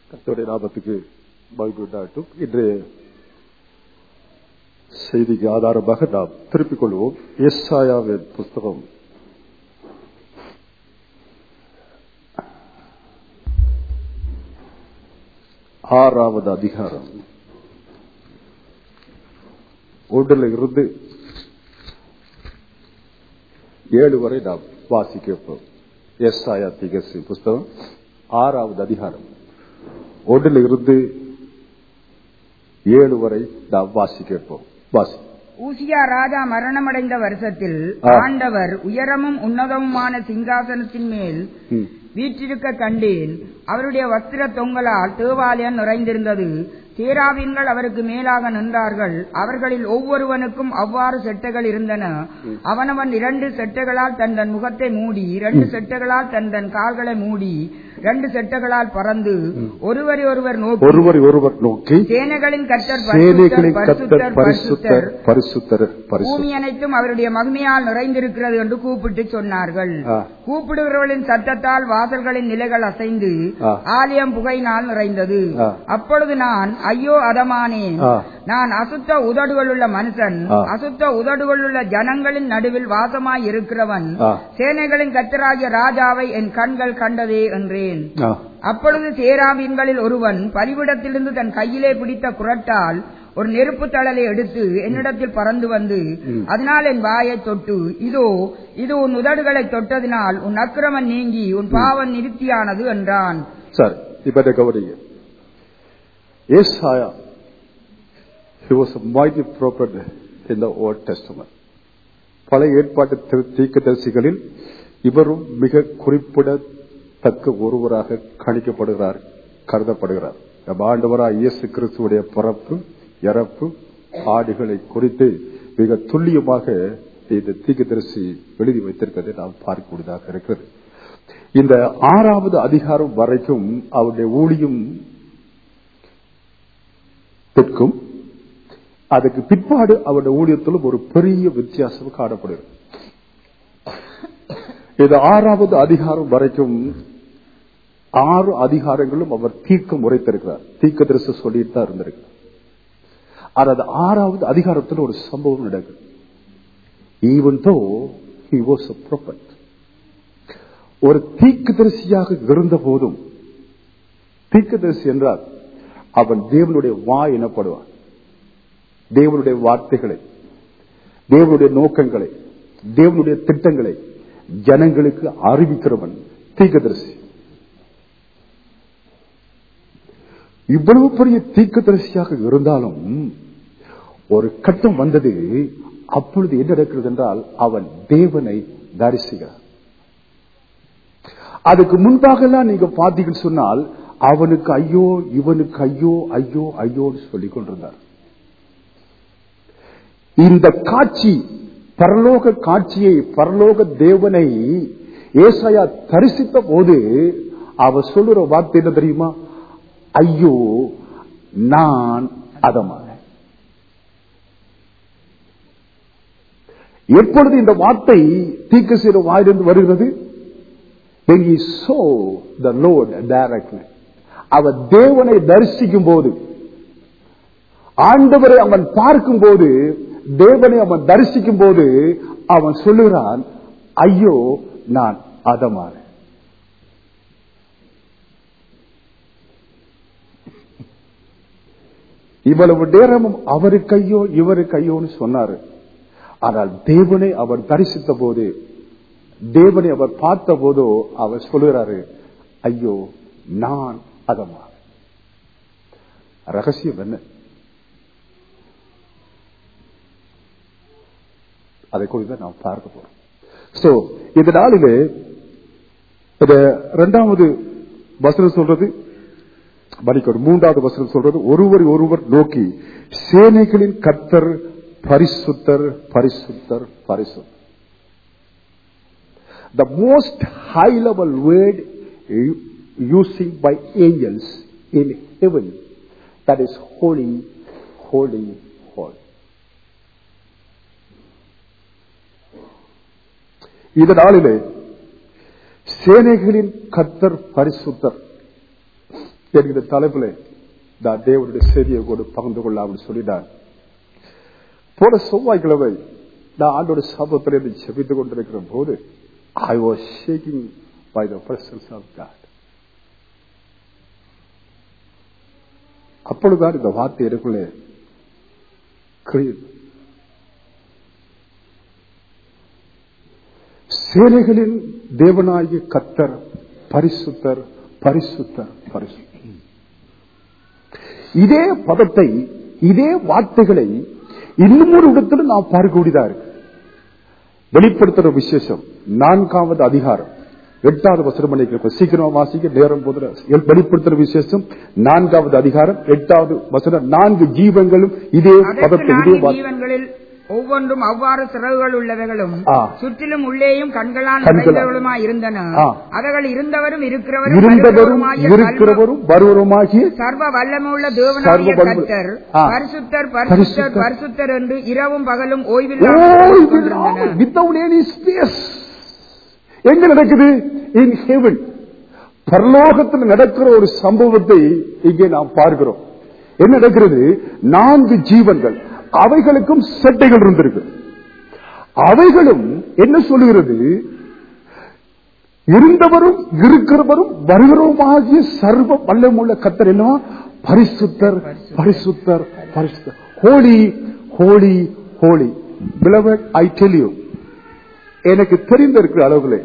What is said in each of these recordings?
கர்த்தருடைய நாமத்துக்கு மகிழ்ச்சி உண்டாகட்டும் இன்று செய்திக்கு ஆதாரமாக நாம் திருப்பிக் கொள்வோம் எஸ்ஆயாவின் புஸ்தகம் ஆறாவது அதிகாரம் ஒன்றில் இருந்து ஏழு வரை நாம் வாசிக்கப்போம் எஸ் ஆயா திகசி புஸ்தகம் ஆறாவது அதிகாரம் ஒன்றில் இருந்து ஏழு வரை நாம் வாசிக்கப்போம் வாசி ஊசியா ராஜா மரணமடைந்த வருஷத்தில் ஆ. ஆண்டவர் உயரமும் உன்னதமுமான சிங்காசனத்தின் மேல் ம். வீற்றிருக்க கண்டேன் அவருடைய வஸ்திர தொங்கலால் தேவாலயம் நிறைந்திருந்தது சேராவின்கள் அவருக்கு மேலாக நின்றார்கள் அவர்களில் ஒவ்வொருவனுக்கும் அவ்வாறு செட்டைகள் இருந்தன அவனவன் இரண்டு செட்டைகளால் தன் தன் முகத்தை மூடி இரண்டு செட்டைகளால் தன் தன் கால்களை மூடி இரண்டு செட்டைகளால் பறந்து ஒருவரை ஒருவர் நோக்கி ஒருவரை ஒருவர் நோக்கி சேனைகளின் கர்த்தர் சேனைகளின் பரிசுத்தர், கர்த்தர் பரிசுத்தர் பரிசுத்தர் பரிசுத்தர் பரிசுத்தர் பூமி அனைத்தும் அவருடைய மகிமையால் நிறைந்திருக்கிறது என்று கூப்பிட்டு சொன்னார்கள் ஆ. கூப்பிடுகிறவர்களின் சத்தத்தால் வாசல்களின் நிலைகள் அசைந்து ஆ. ஆலயம் புகையினால் நிறைந்தது ஆ. அப்பொழுது நான் ஐயோ அதமானேன் ஆ. நான் அசுத்த உதடுகளுள்ள மனுஷன் ஆ. அசுத்த உதடுகளுள்ள ஜனங்களின் நடுவில் வாசமாய் இருக்கிறவன் ஆ. சேனைகளின் கர்த்தராகிய ராஜாவை என் கண்கள் கண்டதே என்றேன் ஆ. அப்பொழுது சேராபீன்களில் ஒருவன் பலிபிடத்திலிருந்து தன் கையிலே பிடித்த குரட்டால் ஒரு நெருப்பு தழலை எடுத்து என்னிடத்தில் பறந்து வந்து அதனால் என் வாயை தொட்டு இதோ இது உன் உதடுகளை தொட்டதினால் உன் அக்கிரமம் நீங்கி உன் பாவம் நிறுத்தியானது என்றான் சரி இப்ப இதை கவனிங்க ஏசாயா he was a mighty prophet in the old testament பழைய ஏற்பாட்டு திரு- தீர்க்கதரிசிகளில் இவரும் மிக குறிப்பிடத்தக்க ஒருவராக கணிக்கப்படுகிறார் கருதப்படுகிறார் நம் ஆண்டவராய் இயேசு கிறிஸ்துவுடைய பிறப்பு இறப்பு ஆடுகளை குறித்து மிக துல்லியமாக இந்த தீர்க்கதரிசி எழுதி வைத்திருப்பதை நாம் பார்க்கக்கூடியதாக இருக்கிறது இந்த ஆறாவது அதிகாரம் வரைக்கும் அவருடைய ஊழியம் பிற்கும் அதுக்கு பிற்பாடு அவருடைய ஊழியத்திலும் ஒரு பெரிய வித்தியாசம் காணப்படுகிறது இது ஆறாவது அதிகாரம் வரைக்கும் ஆறு அதிகாரங்களும் அவர் தீர்க்க முறைத்திருக்கிறார் தீர்க்க தரிசு சொல்லிட்டு தான் இருந்திருக்கிறார் ஆனால் அது ஆறாவது அதிகாரத்தில் ஒரு சம்பவம் நடக்குது even though he was a prophet ஒரு தீர்க்கதரிசியாக இருந்த போதும் தீர்க்கதரிசி என்றால் அவன் தேவனுடைய வா எனப்படுவான் தேவனுடைய வார்த்தைகளை தேவனுடைய நோக்கங்களை தேவனுடைய திட்டங்களை ஜனங்களுக்கு அறிவிக்கிறவன் தீர்க்கதரிசி இவ்வளவு பெரிய தீர்க்கதரிசியாக இருந்தாலும் ஒரு கட்டம் வந்தது அப்பொழுது என்ன நடக்கிறது என்றால் அவன் தேவனை தரிசிக்கிறான் அதுக்கு முன்பாகலாம் நீங்க பார்த்தீங்கன்னு சொன்னால் அவனுக்கு ஐயோ இவனுக்கு ஐயோ ஐயோ ஐயோன்னு சொல்லிக் கொண்டிருந்தார் இந்த காட்சி பரலோக காட்சியை பரலோக தேவனை ஏசாயா தரிசித்த போது அவ சொல்லுற வார்த்தை என்ன தெரியுமா ஐயோ நான் அதமான எப்பொழுது இந்த வார்த்தை தீக்க செய்த வாயிலிருந்து வருகிறது when he saw the Lord directly அவர் தேவனை தரிசிக்கும் போது ஆண்டவரை அவன் பார்க்கும் போது தேவனை அவன் தரிசிக்கும் போது அவன் சொல்லுகிறான் ஐயோ நான் அதமான இவ்வளவு நேரமும் அவருக்கு ஐயோ இவருக்கு ஐயோன்னு சொன்னாரு ஆனால் தேவனை அவர் தரிசித்த போது தேவனை அவர் பார்த்த போதோ அவர் சொல்லுகிறாரு ஐயோ நான் அதமா ரகசியம் என்ன அதை குறித்து நாம் பார்க்க போறோம் சோ இந்த நாளிலே இந்த இரண்டாவது வசனம் சொல்றது மணிக்கொரு மூன்றாவது வசனம் சொல்றது ஒருவர் ஒருவர் நோக்கி சேனைகளின் கர்த்தர் பரிசுத்தர் பரிசுத்தர் பரிசுத்தர் the most high level word u- using by angels in heaven that is holy holy holy இந்த நாளிலே சேனைகளின் கர்த்தர் பரிசுத்தர் என்கிற தலைப்பில் நான் தேவனுடைய செய்தியை கூட பகிர்ந்து கொள்ளாமல் சொல்லினார் போன செவ்வாய்க்கிழமை நான் ஆண்டோட சாபத்தில் இருந்து செபித்துக் கொண்டிருக்கிற போது I was shaking by the presence of God அப்பொழுதுதான் இந்த வார்த்தை எனக்குள்ளே கிழியுது சேனைகளின் தேவனாகிய கத்தர் பரிசுத்தர் பரிசுத்தர் பரிசுத்தர் இதே பதத்தை இதே வார்த்தைகளை இன்னும் ஒரு இடத்துல நாம் பார்க்கக்கூடியதா இருக்கு வெளிப்படுத்துற விசேஷம் நான்காவது அதிகாரம் எட்டாவது வசனம் பண்ணிக்கிறோம் சீக்கிரமா வாசிக்க நேரம் போதுல வெளிப்படுத்துற விசேஷம் நான்காவது அதிகாரம் எட்டாவது வசனம் நான்கு ஜீவங்களும் இதே அதற்கு பதத்தை இதே நான்கு வார்த்தை ஜீவன்களில் ஒவ்வொன்றும் அவ்வாறு சிறகுகள் உள்ளவைகளும் ஆ. சுற்றிலும் உள்ளேயும் கண்களால் கண்களால். நிறைந்தவளுமாய் இருந்தன ஆ. அவைகள் இருந்தவரும் இருக்கிறவரும் இருந்தவரும் வருகிறவருமாகிய இருக்கிறவரும் வருவருமாகிய சர்வ வல்லமுள்ள தேவனாகிய சர்வ வல்லமை- கர்த்தர் ஆ. பரிசுத்தர் பரிசுத்தர். பரிசுத்தர் பரிசுத்தர் என்று இரவும் பகலும் ஓய்வில்லாமல் சொல்லிக் கொண்டிருந்தனர். வித்தவுட் எனி ஸ்பேஸ் எங்க நடக்குது இன் ஹெவன் பரலோகத்தில் நடக்கிற ஒரு சம்பவத்தை இங்கே நாம் பார்க்கிறோம் என்ன நடக்கிறது நான்கு ஜீவன்கள் அவைகளுக்கும் செட்டைகள் இருந்திருக்கு அவைகளும் என்ன சொல்லுகிறது இருந்தவரும் இருக்கிறவரும் வருகிறவருமாகிய சர்வ வல்லமுள்ள கத்தர் என்னவா பரிசுத்தர் பரிசுத்தர் பரிசுத்தர் ஹோலி ஹோலி ஹோலி பிளவட் ஐ டெல் யூ எனக்கு தெரிந்திருக்கிற அளவுகளே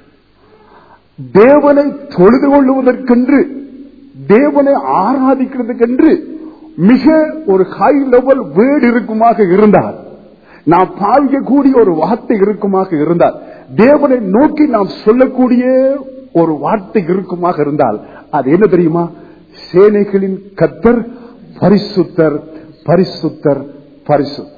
தேவனை தொழுது கொள்ளுவதற்கென்று தேவனை ஆராதிக்கிறதுக்கென்று மிக ஒரு ஹை லெவல் வேர்டு இருக்குமாக இருந்தால் நாம் பாவிக்கக்கூடிய ஒரு வார்த்தை இருக்குமாக இருந்தால் தேவனை நோக்கி நாம் சொல்லக்கூடிய ஒரு வார்த்தை இருக்குமாக இருந்தால் அது என்ன தெரியுமா சேனைகளின் கத்தர் பரிசுத்தர் பரிசுத்தர் பரிசுத்தர்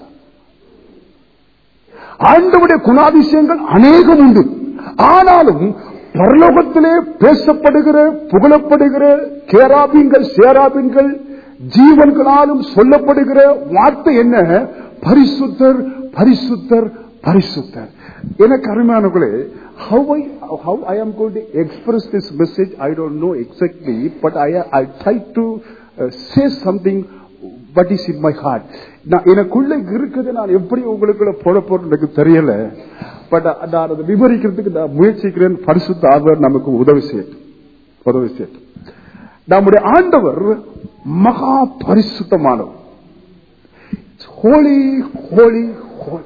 ஆண்டவுடைய குணாதிசயங்கள் அநேகம் உண்டு ஆனாலும் பரலோகத்திலே பேசப்படுகிற புகழப்படுகிற கேராபீன்கள் சேராபீன்கள் ஜீவன்களாலும் சொல்லப்படுகிற வார்த்தை என்ன பரிசுத்தர் பரிசுத்தர் பரிசுத்தர் எனக்கு அருமையானவர்களே how I how I am going to express this message I don't know exactly but I I try to uh, say something what is in my heart நான் எனக்குள்ள இருக்குது நான் எப்படி உங்களுக்குள்ள போட போறேன் எனக்கு தெரியல பட் நான் அதை விவரிக்கிறதுக்கு நான் முயற்சிக்கிறேன் பரிசுத்த ஆர்வர் நமக்கு உதவி செய்யட்டும் உதவி செய்யட்டும் நம்முடைய ஆண்டவர் மகா பரிசுத்தமானவர் holy holy holy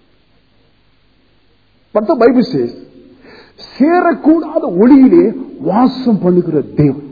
but the Bible says சேரக்கூடாத ஒளியிலே வாசம் பண்ணுகிற தேவன்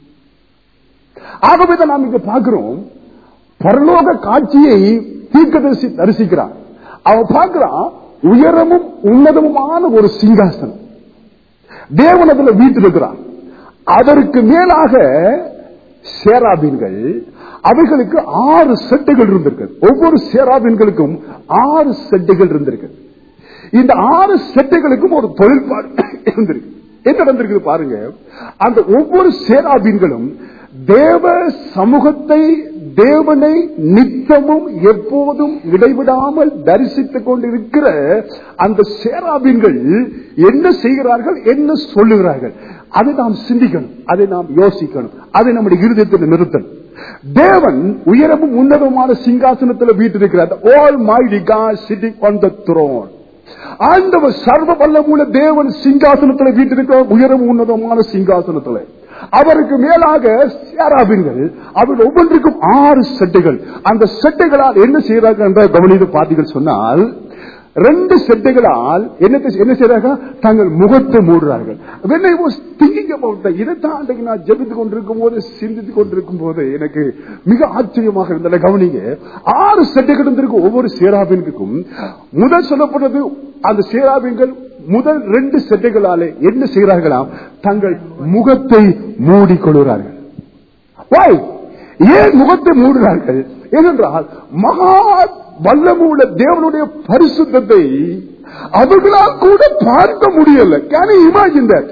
ஆகவே தான் நாம் இங்க பார்க்கிறோம் பரலோக காட்சியை தீர்க்கதரிசி தரிசிக்கிறான் அவன் பார்க்கிறான் உயரமும் உன்னதமுமான ஒரு சிங்காசனம் தேவன் அதுல வீட்டிருக்கிறான் அதற்கு மேலாக சேராபீன்கள் அவைகளுக்கு ஆறு செட்டுகள் இருந்திருக்கு ஒவ்வொரு சேராபீன்களுக்கும் ஆறு செட்டுகள் இருந்திருக்கு இந்த ஆறு செட்டுகளுக்கும் ஒரு தொழிற்பாடு இருந்திருக்கு என்ன நடந்திருக்கு பாருங்க அந்த ஒவ்வொரு சேராபீன்களும் தேவ சமூகத்தை தேவனை நித்தமும் எப்போதும் இடைவிடாமல் தரிசித்துக் கொண்டிருக்கிற அந்த சேராபீன்கள் என்ன செய்கிறார்கள் என்ன சொல்லுகிறார்கள் அதை நாம் சிந்திக்கணும் அதை நாம் யோசிக்கணும் அதை நம்முடைய இருதயத்தில் நிறுத்தணும் தேவன் உயரமும் உன்னதமான சிங்காசனத்தில் வீட்டிருக்கிறார் almighty God sitting on the throne ஆண்டவர் சர்வ வல்லமுள்ள தேவன் சிங்காசனத்தில் வீட்டிருக்கிற உயரம் உன்னதமான சிங்காசனத்தில் அவருக்கு மேலாக சேராபீன்கள் அவர்கள் ஒவ்வொன்றுக்கும் ஆறு செட்டுகள் அந்த செட்டுகளால் என்ன செய்யறார்கள் என்ற கவனித்து பார்த்தீர்கள் சொன்னால் ரெண்டு செட்டுகளால் என்ன என்ன செய்யறாங்க தங்கள் முகத்தை மூடுறார்கள் when I was thinking about that, இதைத்தான் அன்றைக்கு நான் ஜெபித்துக் கொண்டிருக்கும் போது சிந்தித்துக் கொண்டிருக்கும் போது எனக்கு மிக ஆச்சரியமாக இருந்தது கவனிங்க ஆறு செட்டுகள் இருந்திருக்கும் ஒவ்வொரு சேராபின்களுக்கும் முதல் சொல்லப்பட்டது அந்த சேராபின்கள் முதல் ரெண்டு செட்டுகளாலே என்ன செய்கிறார்களாம் தங்கள் முகத்தை மூடிக்கொள்கிறார்கள் Why? ஏன் முகத்தை மூடுகிறார்கள் ஏனென்றால் மகா வல்லமுள்ள தேவனுடைய பரிசுத்தத்தை அவர்களால் கூட பார்க்க முடியல கேன் இமேஜின் தட்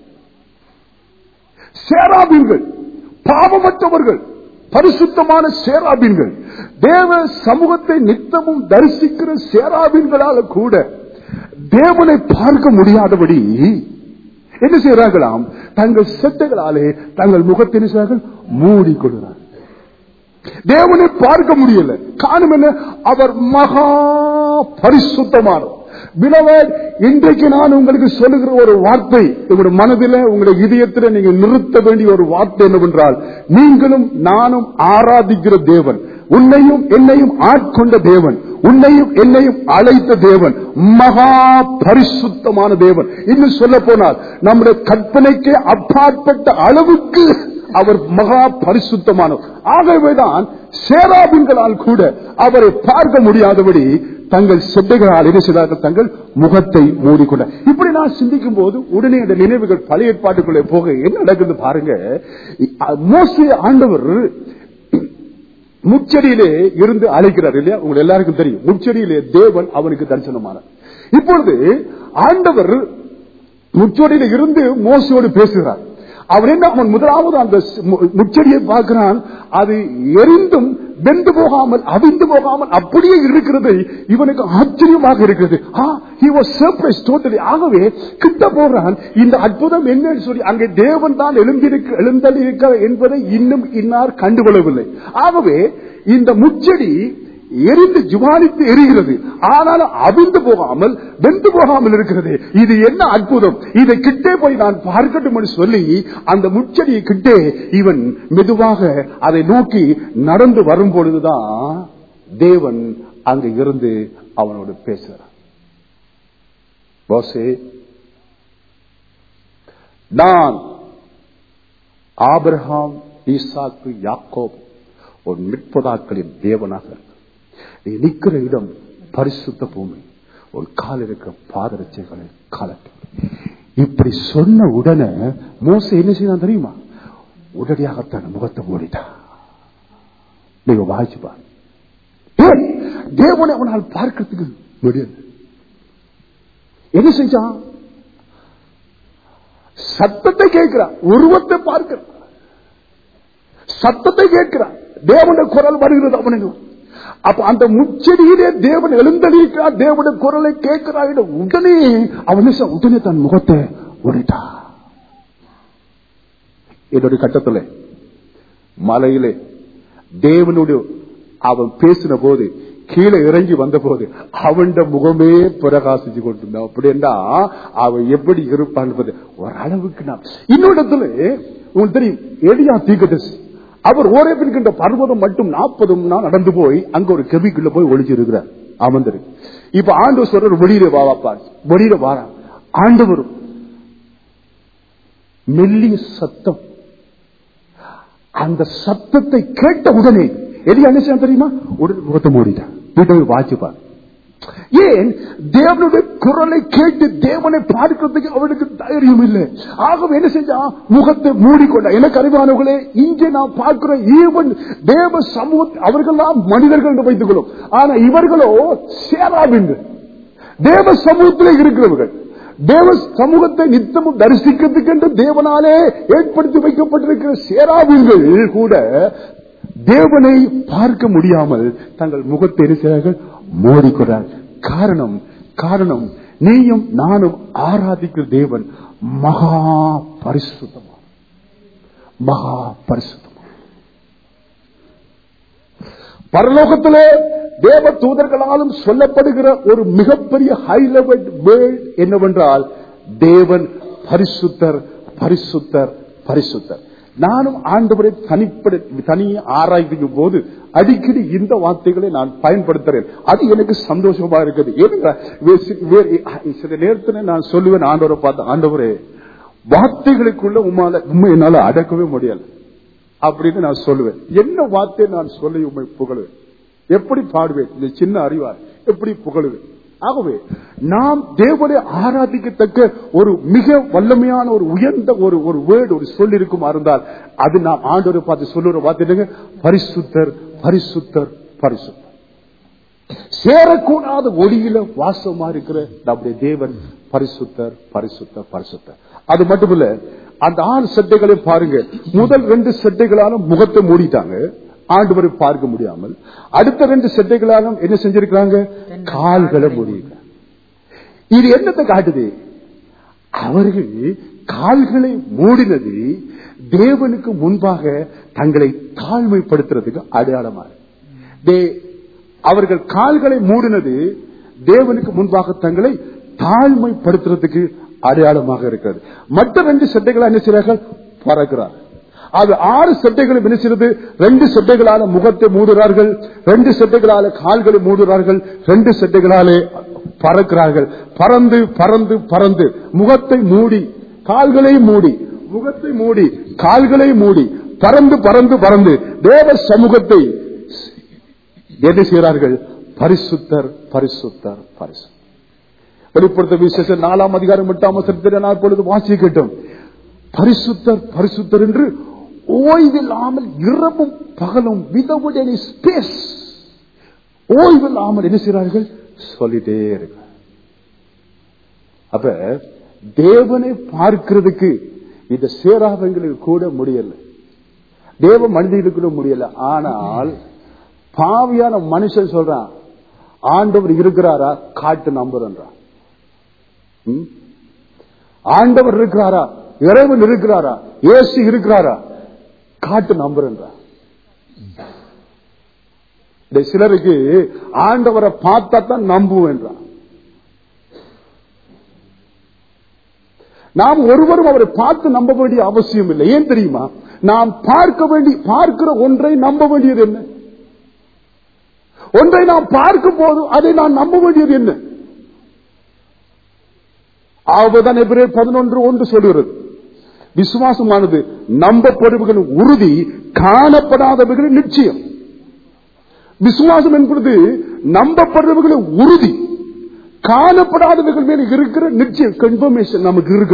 சேராபீன்கள் பாவமற்றவர்கள் பரிசுத்தமான சேராபீன்கள் தேவ சமூகத்தை நித்தமும் தரிசிக்கிற சேராபீன்களால கூட தேவனை பார்க்க முடியாதபடி என்ன செய்யறாங்களாம் தங்கள் செட்டைகளாலே தங்கள் முகத்தினை மூடிக்கொள்கிறார் தேவனை பார்க்க முடியல காரணம் என்ன அவர் மகா பரிசுத்தமானவர் Beloved, இன்றைக்கு நான் உங்களுக்கு சொல்லுகிற ஒரு வார்த்தை உங்களுடைய மனதில உங்களுடைய இதயத்தில் நீங்க நிறுத்த வேண்டிய ஒரு வார்த்தை என்னவென்றால் நீங்களும் நானும் ஆராதிக்கிற தேவன் உன்னையும் என்னையும் ஆட்கொண்ட தேவன் உன்னையும் என்னையும் அழைத்த தேவன் மகா பரிசுத்தமான தேவன் இன்னும் சொல்ல போனால் நம்முடைய கற்பனைக்கு அப்பாற்பட்ட அளவுக்கு அவர் மகா பரிசுத்தமானவர் ஆகவேதான் சேராபின்களால் கூட அவரை பார்க்க முடியாதபடி தங்கள் செட்டைகளால் என்ன செய்தார்கள் தங்கள் முகத்தை மூடிக்கொண்ட இப்படி நான் சிந்திக்கும் போது உடனே அந்த நினைவுகள் பழைய ஏற்பாட்டுக்குள்ளே போக என்ன நடக்குது பாருங்க மோசே ஆண்டவர் முச்சடியிலே இருந்து அழைக்கிறார் இல்லையா உங்களுக்கு எல்லாருக்கும் தெரியும் முச்சடியிலே தேவன் அவனுக்கு தரிசனமானார் இப்பொழுது ஆண்டவர் முச்சடியில இருந்து மோசையோடு பேசுகிறார் அவர் என்ன அவன் முதலாவது அந்த முச்சடியை பார்க்கிறான் அது எரிந்தும் வெந்து போகாமல் அவிந்து போகாமல் அப்படியே இருக்கிறது இவனுக்கு ஆச்சரியமாக இருக்கிறது டோட்டலி ஆகவே கிட்ட போறான் இந்த அற்புதம் என்னன்னு சொல்லி அங்கே தேவன் தான் எழுந்திருக்க எழுந்தளிருக்க என்பதை இன்னும் இன்னார் கண்டுகொள்ளவில்லை ஆகவே இந்த முச்சடி எரிந்து ஜுவாலித்து எரிகிறது ஆனாலும் அவிந்து போகாமல் வெந்து போகாமல் இருக்கிறது இது என்ன அற்புதம் இதை கிட்டே போய் நான் பார்க்கட்டும் என்று சொல்லி அந்த முச்சடியை கிட்டே இவன் மெதுவாக அதை நோக்கி நடந்து வரும் பொழுதுதான் தேவன் அங்க இருந்து அவனோடு பேசுறான் போசே நான் ஆபிரஹாம் ஈசாக்கு யாக்கோப் ஒரு மிட்பதாக்களின் தேவனாக இருக்கிறேன் நீ நிற்கிற இடம் பரிசுத்த பூமி ஒரு கால் இருக்கிற பாதரட்சைகளை காலட்டும் இப்படி சொன்ன உடனே மோச என்ன செய்யலாம் தெரியுமா உடனடியாக தன் முகத்தை மூடிட்டான் நீங்க வாய்ச்சுப்பா தேவனை அவனால் பார்க்கறதுக்கு முடியாது என்ன செஞ்சான் சத்தத்தை கேட்கிறான் உருவத்தை பார்க்கிறான் சத்தத்தை கேட்கிறான் தேவனுடைய குரல் வருகிறது அவனுக்கு அப்ப அந்த முச்செடியிலே தேவன் எழுந்தளிக்கிறார் தேவனுடைய குரலை கேட்கிறார் உடனே அவன் உடனே தன் முகத்தை ஓடிட்டா என்னுடைய கட்டத்தில் மலையிலே தேவனுடைய அவன் பேசின போது கீழே இறங்கி வந்த போது அவன் முகமே பிரகாசிச்சு கொண்டிருந்தான் அப்படின்னா அவன் எப்படி இருப்பான் ஓரளவுக்கு நான் இன்னொரு உங்களுக்கு தெரியும் எளியா தீக்கதர்சி அவர் ஓரே பின்கின்ற பர்வதம் மட்டும் நாற்பதும் நாள் நடந்து போய் அங்க ஒரு கெபிக்குள்ள போய் ஒளிச்சிருக்கிறார் அமர்ந்திருக்கு இப்ப ஆண்டு சொல்ற வெளியில வாப்பா வெளியில வாரா ஆண்டவரும் மெல்லிய சத்தம் அந்த சத்தத்தை கேட்ட உடனே எலி என்ன தெரியுமா உடனே முகத்தை மூடிட்டான் வீட்டை வாச்சுப்பார் ஏன் தேவனுடைய குரலை கேட்டு தேவனை பார்க்கிறதுக்கு அவனுக்கு தைரியம் இல்லை ஆகவே என்ன செஞ்சா முகத்தை மூடிக்கொண்ட எனக்கு அறிவானவர்களே இங்கே நான் பார்க்கிற ஈவன் தேவ சமூக அவர்கள்லாம் மனிதர்கள் என்று வைத்துக் கொள்ளும் ஆனா இவர்களோ சேராவின்று தேவ சமூகத்திலே இருக்கிறவர்கள் தேவ சமூகத்தை நித்தமும் தரிசிக்கிறதுக்கு என்று தேவனாலே ஏற்படுத்தி வைக்கப்பட்டிருக்கிற சேராவின்கள் கூட தேவனை பார்க்க முடியாமல் தங்கள் முகத்தை இருக்கிறார்கள் மோடிக்கிறார் காரணம் காரணம் நீயும் நானும் ஆராதிக்கிற தேவன் மகா பரிசுத்தமா மகா பரிசுத்தமா பரலோகத்திலே தேவ தூதர்களாலும் சொல்லப்படுகிற ஒரு மிகப்பெரிய ஹை லெவல் வேர்ல்ட் என்னவென்றால் தேவன் பரிசுத்தர் பரிசுத்தர் பரிசுத்தர் நானும் ஆண்டவரை தனிப்பட தனியே ஆராய்க்கும் போது அடிக்கடி இந்த வார்த்தைகளை நான் பயன்படுத்துறேன் அது எனக்கு சந்தோஷமா இருக்குது ஏனென்றால் சில நேரத்தில் நான் சொல்லுவேன் ஆண்டவரை பார்த்து ஆண்டவரே வார்த்தைகளுக்குள்ள உமால உண்மை என்னால அடக்கவே முடியல அப்படின்னு நான் சொல்லுவேன் என்ன வார்த்தை நான் சொல்லி உண்மை புகழுவேன் எப்படி பாடுவேன் இந்த சின்ன அறிவார் எப்படி புகழுவேன் ஆகவே நாம் தேவனை ஆராதிக்கத்தக்க ஒரு மிக வல்லமையான ஒரு உயர்ந்த ஒரு ஒரு வேர்டு ஒரு சொல் இருக்குமா இருந்தால் அது நாம் ஆண்டோரை பார்த்து சொல்லுற பார்த்துட்டு பரிசுத்தர் பரிசுத்தர் பரிசுத்தர் சேரக்கூடாத ஒளியில வாசமா இருக்கிற நம்முடைய தேவன் பரிசுத்தர் பரிசுத்தர் பரிசுத்தர் அது மட்டுமல்ல அந்த ஆறு சட்டைகளை பாருங்க முதல் ரெண்டு சட்டைகளாலும் முகத்தை மூடிட்டாங்க ஆண்டவரை பார்க்க முடியாமல் அடுத்த ரெண்டு சட்டைகளாலும் என்ன செஞ்சிருக்கிறாங்க கால்களை மூடியிருக்காங்க இது என்னத்தை காட்டுது அவர்கள் கால்களை மூடினது தேவனுக்கு முன்பாக தங்களை தாழ்மைப்படுத்துறதுக்கு அடையாளமாக தே- அவர்கள் கால்களை மூடினது தேவனுக்கு முன்பாக தங்களை தாழ்மைப்படுத்துறதுக்கு அடையாளமாக இருக்கிறது மற்ற ரெண்டு சட்டைகளை என்ன செய்கிறார்கள் பறக்கிறார் அது ஆறு சட்டைகளும் என்ன செய்கிறது ரெண்டு சட்டைகளால முகத்தை மூடுறார்கள் ரெண்டு சட்டைகளால கால்களை மூடுறார்கள் ரெண்டு சட்டைகளாலே பறக்கிறார்கள் பறந்து பறந்து பறந்து முகத்தை மூடி கால்களை மூடி முகத்தை மூடி கால்களை மூடி பறந்து பறந்து பறந்து தேவ சமூகத்தை என்ன செய்கிறார்கள் பரிசுத்தர் பரிசுத்தர் பரிசுத்தர் வெளிப்படுத்த விசேஷம் நாலாம் அதிகாரம் எட்டாம் வசனத்தில் நான் இப்பொழுது வாசிக்கட்டும் பரிசுத்தர் பரிசுத்தர் என்று ஓய்வில்லாமல் இரவும் பகலும் விதவுட் எனி ஸ்பேஸ் ஓய்வில்லாமல் என்ன செய்கிறார்கள் சொல்லிட்டே இருக்கிறார் அப்ப தேவனை பார்க்கிறதுக்கு இந்த சேராபங்களுக்கு கூட முடியல தேவ மனிதர்களுக்கு கூட முடியல ஆனால் பாவியான மனுஷன் சொல்றான் ஆண்டவர் இருக்கிறாரா காட்டு நம்புறன்றான் ம்? ஆண்டவர் இருக்கிறாரா இறைவன் இருக்கிறாரா இயேசு இருக்கிறாரா காட்டு நம்புறன்றா இந்த சிலருக்கு ஆண்டவரை பார்த்தா தான் நம்புவேன்றான் நாம் ஒருவரும் அவரை பார்த்து நம்ப வேண்டிய அவசியம் இல்லை ஏன் தெரியுமா நாம் பார்க்க வேண்டி பார்க்கிற ஒன்றை நம்ப வேண்டியது என்ன ஒன்றை நாம் பார்க்கும் போது அதை நான் நம்ப வேண்டியது என்ன ஆவதான் எபிரேர் பதினொன்று ஒன்று சொல்கிறது விசுவாசமானது நம்பப்படுவர்களின் உறுதி காணப்படாதவர்களின் நிச்சயம் விசுவாசம் என்பது நம்பப்படுறவர்களின் உறுதி காணப்படாதவர்கள் மேல இருக்கிற நிச்சயம் கன்ஃபர்மேஷன் நமக்கு இருக்கு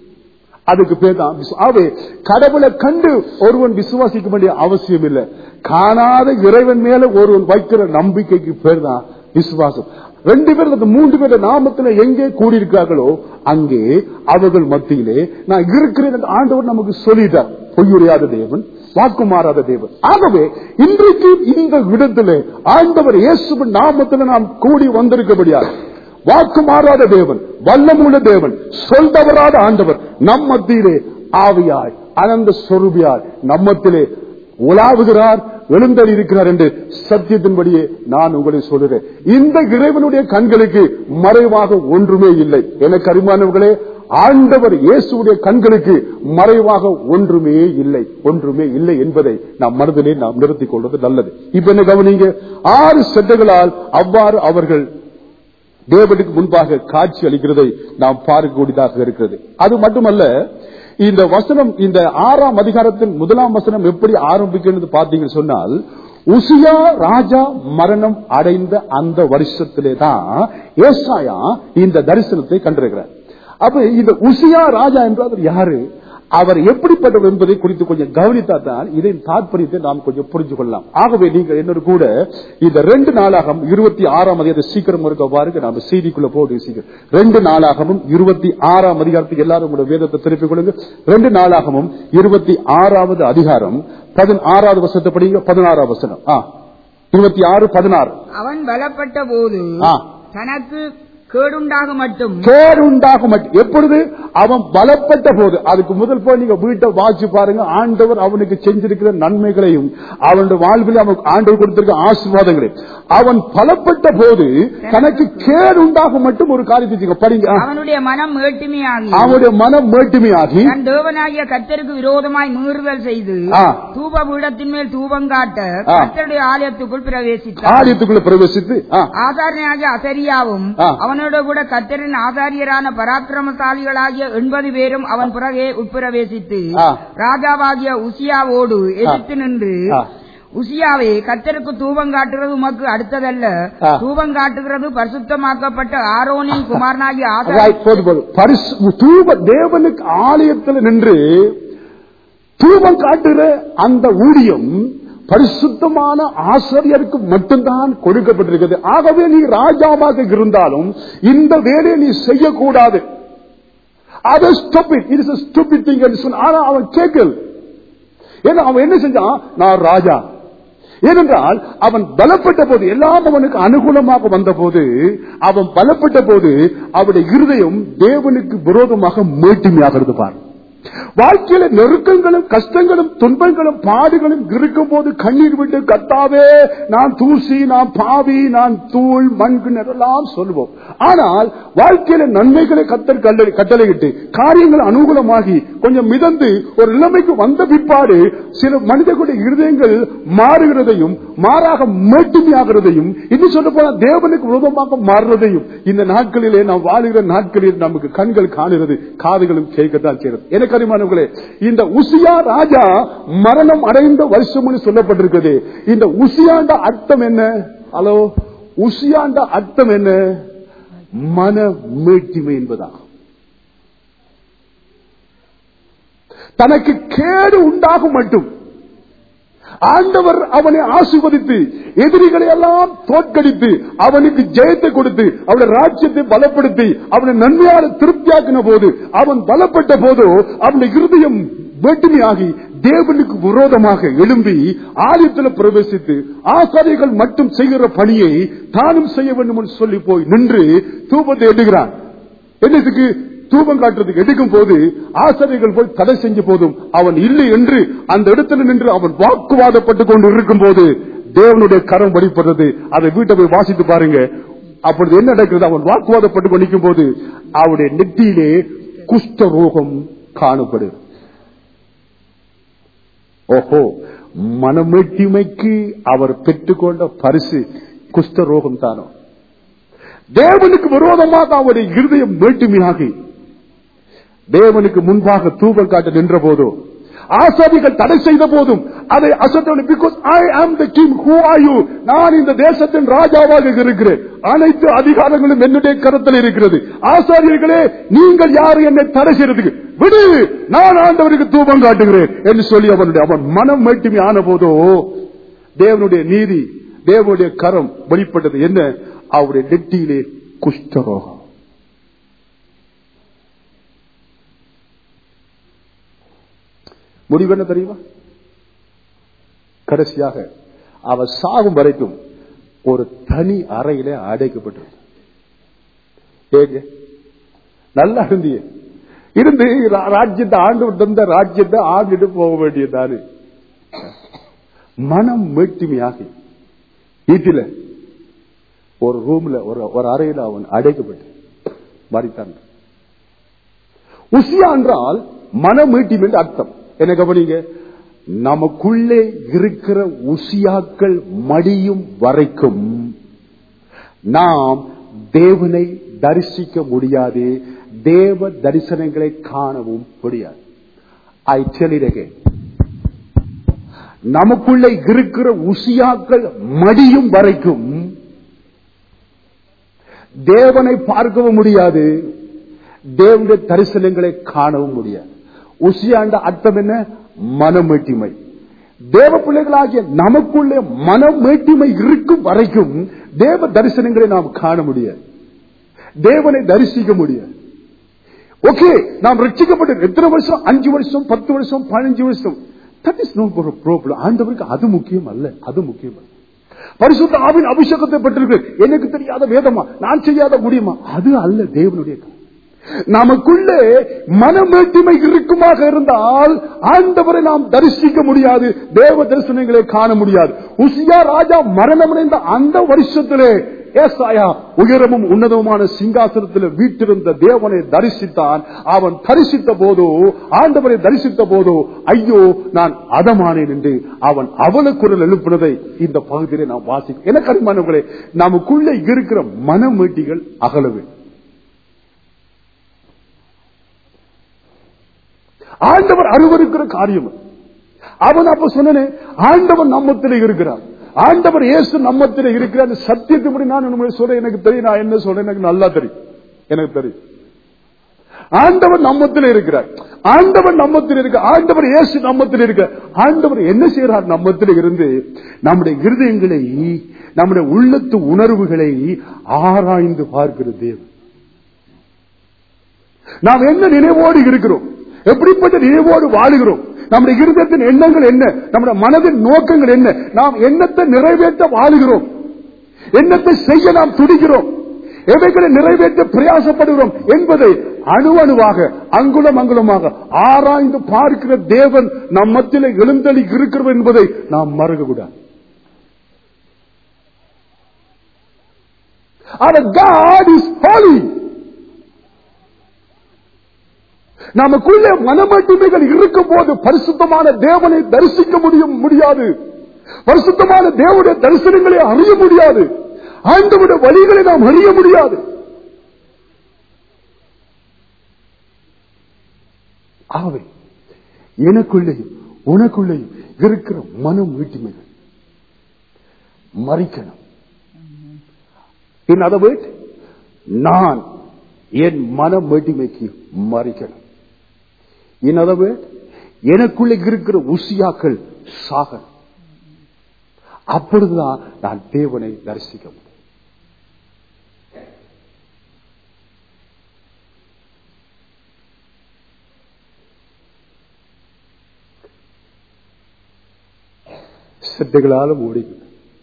அதுக்கு பேர் தான் விசு- ஆகவே கடவுளை கண்டு ஒருவன் விசுவாசிக்க வேண்டிய அவசியம் இல்லை காணாத இறைவன் மேல ஒருவன் வைக்கிற நம்பிக்கைக்கு பேர் தான் விசுவாசம் ரெண்டு பேர் அந்த மூன்று பேர் நாமத்துல எங்கே கூடியிருக்கார்களோ அங்கே அவர்கள் மத்தியிலே நான் இருக்கிறேன் என்று ஆண்டவர் நமக்கு சொல்லிட்டார் பொய்யுரையாத தேவன் வாக்கு மாறாத தேவன் ஆகவே இன்றைக்கு இந்த இடத்திலே ஆண்டவர் இயேசுவின் நாமத்தில் நாம் கூடி வந்திருக்கபடியாக வாக்கு மாறாத தேவன் வல்லமுள்ள தேவன் சொல் தவறாத ஆண்டவர் நம் மத்தியிலே ஆவியாய் அனந்த சொருபியாய் நம்மத்திலே உலாவுகிறார் எழுந்தல் இருக்கிறார் என்று சத்தியத்தின்படியே நான் உங்களை சொல்கிறேன் இந்த இறைவனுடைய கண்களுக்கு மறைவாக ஒன்றுமே இல்லை எனக்கு அருமானவர்களே ஆண்டவர் இயேசுடைய கண்களுக்கு மறைவாக ஒன்றுமே இல்லை ஒன்றுமே இல்லை என்பதை நாம் மனதிலே நாம் நிறுத்திக் கொள்வது நல்லது இப்ப என்ன கவனிங்க ஆறு செட்டைகளால் அவ்வாறு அவர்கள் தேவனுக்கு முன்பாக காட்சி அளிக்கிறதை நாம் பார்க்கக்கூடியதாக இருக்கிறது அது மட்டுமல்ல இந்த வசனம் இந்த ஆறாம் அதிகாரத்தின் முதலாம் வசனம் எப்படி ஆரம்பிக்கிறது பார்த்தீங்கன்னு சொன்னால் உசியா ராஜா மரணம் அடைந்த அந்த வருஷத்திலே தான் ஏசாயா இந்த தரிசனத்தை கண்டிருக்கிறார் அப்ப இந்த உசியா ராஜா என்றால் யாரு அவர் எப்படிப்பட்டவர் என்பதை குறித்து கொஞ்சம் கவனித்தா தான் இதன் தாற்பயத்தை நாம் கொஞ்சம் புரிஞ்சு கொள்ளலாம் ஆகவே நீங்கள் என்னோட கூட இந்த ரெண்டு நாளாகம் இருபத்தி ஆறாம் அதிகாரத்தை சீக்கிரம் இருக்க பாருங்க நாம செய்திக்குள்ள போட்டு சீக்கிரம் ரெண்டு நாளாகமும் இருபத்தி ஆறாம் அதிகாரத்துக்கு எல்லாரும் உங்களோட வேதத்தை திருப்பிக் கொள்ளுங்க ரெண்டு நாளாகமும் இருபத்தி ஆறாவது அதிகாரம் பதினாறாவது வசனத்தை படிங்க பதினாறாவது வசனம் ஆ இருபத்தி ஆறு பதினாறு அவன் பலப்பட்ட போது ஆ. தனக்கு கேடுண்டாக மட்டும் கேடு உண்டாக மாட்டேன் எப்பொழுது அவன் பலப்பட்ட போது அதுக்கு முதல் போய் நீங்க வீட்டை வாசி பாருங்க ஆண்டவர் அவனுக்கு செஞ்சிருக்கிற நன்மைகளையும் அவனுடைய வாழ்வில் அவன் ஆண்டவர் கொடுத்திருக்க ஆசீர்வாதங்களையும் அவன் பலப்பட்ட போது தனக்கு கேடு உண்டாக மட்டும் ஒரு காரியத்தை செய்யுங்க. படிங்க ஆ. அவனுடைய மனம் மேட்டுமையாகி அவனுடைய மனம் மேட்டுமையாகி தன் தேவனாகிய கர்த்தருக்கு விரோதமாய் மீறுதல் செய்து ஆ. தூப பீடத்தின் மேல் தூபம் காட்ட ஆ. கர்த்தருடைய ஆலயத்துக்குள் பிரவேசித்தார் ஆலயத்துக்குள்ள பிரவேசித்து ஆ, ஆசாரியனாகிய அசரியாவும் ஆ. அவனோட கூட கர்த்தரின் ஆசாரியரான பராக்கிரமசாலிகளாகிய எண்பது பேரும் அவன் பிறகே உட்பிரவேசித்து ஆ. ராஜாவாகிய உசியாவோடு எதிர்த்து நின்று ஆ. உசியாவே கர்த்தருக்கு தூபம் காட்டுறது உமக்கு அடுத்ததல்ல ஆ. தூபம் காட்டுகிறது பரிசுத்தமாக்கப்பட்ட ஆரோனின் குமாரனாகிய ஆசாரி Right, போதும், போதும். பரிசு- தூப தேவனுக்கு ஆலயத்தில் நின்று தூபம் காட்டுகிற அந்த ஊழியம் பரிசுத்தமான ஆசிரியருக்கு மட்டும்தான் கொடுக்கப்பட்டிருக்கிறது ஆகவே நீ ராஜாவாக இருந்தாலும் இந்த வேலையை நீ செய்யக்கூடாது அது stupid it is stupid thing என்று சொன்ன ஆனா அவன் கேட்கல ஏன்னா அவன் என்ன செஞ்சான் நான் ராஜா ஏனென்றால் அவன் பலப்பட்ட போது எல்லாம் அவனுக்கு அனுகூலமாக வந்தபோது அவன் பலப்பட்ட போது அவனுடைய இருதயம் தேவனுக்கு விரோதமாக மேட்டுமையாகிறது பார் வாழ்க்கையில நெருக்கங்களும் கஷ்டங்களும் துன்பங்களும் பாடுகளும் இருக்கும் போது கண்ணீர் விட்டு கத்தாவே நான் தூசி நான் பாவி நான் தூள் மண்கிணர் எல்லாம் சொல்லுவோம் ஆனால் வாழ்க்கையில நன்மைகளை கத்தர் கட்டளை- கட்டளையிட்டு காரியங்கள் அனுகூலமாகி கொஞ்சம் மிதந்து ஒரு நிலைமைக்கு வந்த பிற்பாடு சில மனிதர்களுடைய இருதயங்கள் மாறுகிறதையும் மாறாக மேட்டுமையாகிறதையும் இன்னும் சொல்ல போனா தேவனுக்கு விரோதமாக மாறுறதையும் இந்த நாட்களிலே நாம் வாழுகிற நாட்களில் நமக்கு கண்கள் காணுகிறது காதுகளும் கேட்கத்தான் செய்கிறது எனக்கு அறிமானவர்களே இந்த உசியா ராஜா மரணம் அடைந்த வருஷம்னு சொல்லப்பட்டிருக்கிறது இந்த உசியாண்ட அர்த்தம் என்ன ஹலோ உசியாண்ட அர்த்தம் என்ன மன மீட்சிமை என்பதா தனக்கு கேடு உண்டாகும் மட்டும் ஆண்டவர் அவனை ஆசிர்வதித்து எதிரிகளை எல்லாம் தோற்கடித்து அவனுக்கு ஜெயத்தை கொடுத்து அவனுடைய ராஜ்யத்தை பலப்படுத்தி அவனை நன்மையால திருப்தியாக்கின போது அவன் பலப்பட்ட போதோ அவனுடைய இருதயம் வேட்டுமையாகி தேவனுக்கு விரோதமாக எழும்பி ஆலயத்தில் பிரவேசித்து ஆசாரிகள் மட்டும் செய்கிற பணியை தானும் செய்ய வேண்டும் என்று சொல்லி போய் நின்று தூபத்தை எடுகிறான் என்னத்துக்கு தூபம் காட்டுறதுக்கு எடுக்கும் போது ஆசிரியர்கள் போய் தடை செஞ்ச போதும் அவன் இல்லை என்று அந்த இடத்துல நின்று அவன் வாக்குவாதப்பட்டுக் கொண்டு இருக்கும் போது தேவனுடைய கரம் வடிப்படுறது அதை வீட்டை போய் வாசித்து பாருங்க அப்பொழுது என்ன நடக்கிறது அவன் வாக்குவாதப்பட்டு கொண்டிருக்கும் போது அவனுடைய நெத்தியிலே குஷ்ட ரோகம் காணப்படுது ஓஹோ மனமேட்டிமைக்கு அவர் பெற்றுக்கொண்ட பரிசு குஷ்ட ரோகம் தானோ தேவனுக்கு விரோதமாக அவருடைய இருதயம் மேட்டுமையாகி தேவனுக்கு முன்பாக தூபம் காட்ட நின்ற போதோ ஆசாரிகள் தடை செய்த போதும் அதை அசத்தவன் because I am the king who are you நான் இந்த தேசத்தின் ராஜாவாக இருக்கிறேன் அனைத்து அதிகாரங்களும் என்னுடைய கருத்தில் இருக்கிறது ஆசாரியர்களே நீங்கள் யாரு என்னை தடை செய்யறதுக்கு விடு நான் ஆண்டவருக்கு தூபம் காட்டுகிறேன் என்று சொல்லி அவனுடைய அவன் மனம் மேட்டுமை ஆன போதோ தேவனுடைய நீதி தேவனுடைய கரம் வெளிப்பட்டது என்ன அவருடைய நெட்டியிலே குஷ்டரோகம் முடிவு என்ன தெரியுமா கடைசியாக அவர் சாகும் வரைக்கும் ஒரு தனி அறையிலே அடைக்கப்பட்டு ஏங்க நல்லா இருந்திய இருந்து ரா- ராஜ்யத்தை ஆண்டு தந்த ராஜ்யத்தை ஆண்டுட்டு போக வேண்டியதாரு மனம் மேட்டுமையாகி வீட்டில ஒரு ரூம்ல ஒரு ஒரு அறையில அவன் அடைக்கப்பட்டு மறித்தான் உசியா என்றால் மனமீட்டும் என்று அர்த்தம் என்ன கவனிங்க நமக்குள்ளே இருக்கிற உசியாக்கள் மடியும் வரைக்கும் நாம் தேவனை தரிசிக்க முடியாது தேவ தரிசனங்களை காணவும் முடியாது ஐ டெல் நமக்குள்ளே இருக்கிற உசியாக்கள் மடியும் வரைக்கும் தேவனை பார்க்கவும் முடியாது தேவனுடைய தரிசனங்களை காணவும் முடியாது உசியாண்ட அர்த்தம் என்ன மனமேட்டிமை தேவ பிள்ளைகளாகிய நமக்குள்ளே மனமேட்டிமை இருக்கும் வரைக்கும் தேவ தரிசனங்களை நாம் காண முடியாது தேவனை தரிசிக்க முடியாது ஓகே நாம் ரட்சிக்கப்பட்ட எத்தனை வருஷம் அஞ்சு வருஷம் பத்து வருஷம் பதினஞ்சு வருஷம் தட் இஸ் நோ ப்ராப்ளம் ஆண்டவருக்கு அது முக்கியம் அல்ல அது முக்கியம் அல்ல பரிசுத்த ஆவின் அபிஷேகத்தை பெற்றிருக்கு எனக்கு தெரியாத வேதமா நான் செய்யாத முடியுமா அது அல்ல தேவனுடைய காரியம். நமக்குள்ளே மனமேட்டுமை இருக்குமாக இருந்தால் ஆண்டவரை நாம் தரிசிக்க முடியாது தேவ தரிசனங்களை காண முடியாது உசியா ராஜா மரணமடைந்த அந்த வருஷத்திலே ஏசாயா உயரமும் உன்னதமான சிங்காசனத்தில் வீட்டிருந்த தேவனை தரிசித்தான் அவன் தரிசித்த போதோ ஆண்டவரை தரிசித்த போதோ ஐயோ நான் அதமானேன் என்று அவன் அவல குரல் எழுப்பினதை இந்த பகுதியிலே நாம் வாசிக்கும் எனக்கு அருமானவர்களே நமக்குள்ளே இருக்கிற மனமேட்டிகள் அகலவே ஆண்டவர் அருவருக்கிற காரியம் அது. அவன் அப்ப சொன்னனே ஆண்டவன் நம்மத்திலே இருக்கிறார் ஆண்டவர் இயேசு நம்மத்திலே இருக்கிறார் சத்தியத்துப்படி நான் உண்மையை சொல்றேன் எனக்கு தெரியும் நான் என்ன சொல்றேன் எனக்கு நல்லா தெரியும் எனக்கு தெரியும் ஆண்டவர் நம்மத்தில் இருக்கிறார் ஆண்டவர் நம்மத்தில் இருக்க ஆண்டவர் இயேசு நம்மத்தில் இருக்க ஆண்டவர் என்ன செய்யறார் நம்மத்தில் இருந்து நம்முடைய இருதயங்களை நம்முடைய உள்ளத்து உணர்வுகளை ஆராய்ந்து பார்க்கிற தேவன் நாம் என்ன நினைவோடு இருக்கிறோம் எப்படிப்பட்ட நினைவோடு வாழுகிறோம் நம்முடைய இருதயத்தின் எண்ணங்கள் என்ன நம்முடைய மனதின் நோக்கங்கள் என்ன நாம் எண்ணத்தை நிறைவேற்ற வாழுகிறோம் எண்ணத்தை செய்ய நாம் துடிக்கிறோம் எவைகளை நிறைவேற்ற பிரயாசப்படுகிறோம் என்பதை அணு அணுவாக அங்குலம் அங்குலமாக ஆராய்ந்து பார்க்கிற தேவன் நம் மத்தியில எழுந்தளி இருக்கிறோம் என்பதை நாம் மறக்கக்கூடாது Our God is holy. நமக்குள்ளே மனமட்டுமைகள் இருக்கும் போது பரிசுத்தமான தேவனை தரிசிக்க முடியும் முடியாது பரிசுத்தமான தேவனுடைய தரிசனங்களை அறிய முடியாது ஆண்டவுடைய வழிகளை நாம் அறிய முடியாது ஆகவே எனக்குள்ளேயும் உனக்குள்ளேயும் இருக்கிற மனம் வீட்டுமைகள் மறிக்கணும் இன் அதர் வேர்ட் நான் என் மன மேட்டிமைக்கு மறிக்கணும் இன் அதர் வேர்ட் எனக்குள்ள இருக்கிற உசியாக்கள் சாகணும் அப்பொழுதுதான் நான் தேவனை தரிசிக்க முடியும் சித்தைகளால மூடிக்கு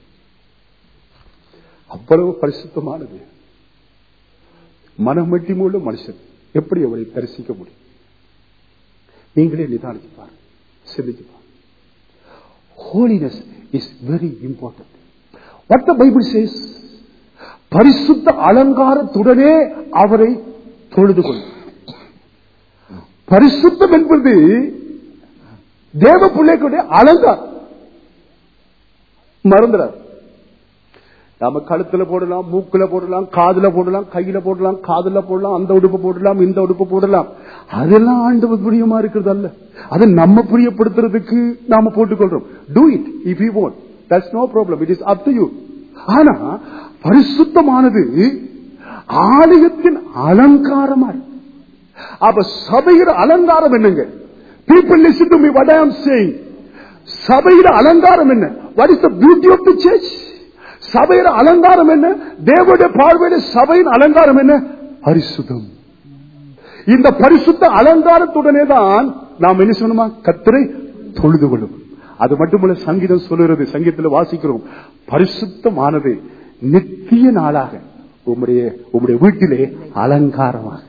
அவ்வளவு பரிசுத்தமானது மனமட்டிமுள்ள மனுஷன் எப்படி அவரை தரிசிக்க முடியும் நீங்களே நிதானிச்சு பாருங்க சிந்திச்சு பாருங்க holiness is very important what the Bible says பரிசுத்த அலங்காரத்துடனே அவரை தொழுது கொள்ளும் பரிசுத்தம் என்பது தேவ பிள்ளைகளுடைய அலங்காரம் மறந்துடாது நாம கழுத்துல போடலாம் மூக்குல போடலாம் காதுல போடலாம் கையில போடலாம் காதுல போடலாம் அந்த உடுப்பு போடலாம் இந்த உடுப்பு போடலாம் அதெல்லாம் ஆண்டு பிரியமா இருக்கிறது அல்ல அதை நம்ம பிரியப்படுத்துறதுக்கு நாம போட்டுக்கொள்றோம் do it if you want that's no problem it is up to you ஆனா பரிசுத்தமானது ஆலயத்தின் அலங்காரமா இருக்கு. அப்ப சபையிற அலங்காரம் என்னங்க people listen to me what I am saying சபையில அலங்காரம் என்ன what is the beauty of the church சபையில அலங்காரம் என்ன தேவனுடைய பார்வையில சபையின் அலங்காரம் என்ன பரிசுத்தம் இந்த பரிசுத்த அலங்காரத்துடனே தான் நாம் என்ன சொன்னோமா கத்தரை தொழுது கொள்ளும் அது மட்டுமல்ல சங்கீதம் சொல்லுகிறது சங்கீதத்தில் வாசிக்கிறோம் பரிசுத்தமானது நித்திய நாளாக உம்முடைய உம்முடைய வீட்டிலே அலங்காரமாக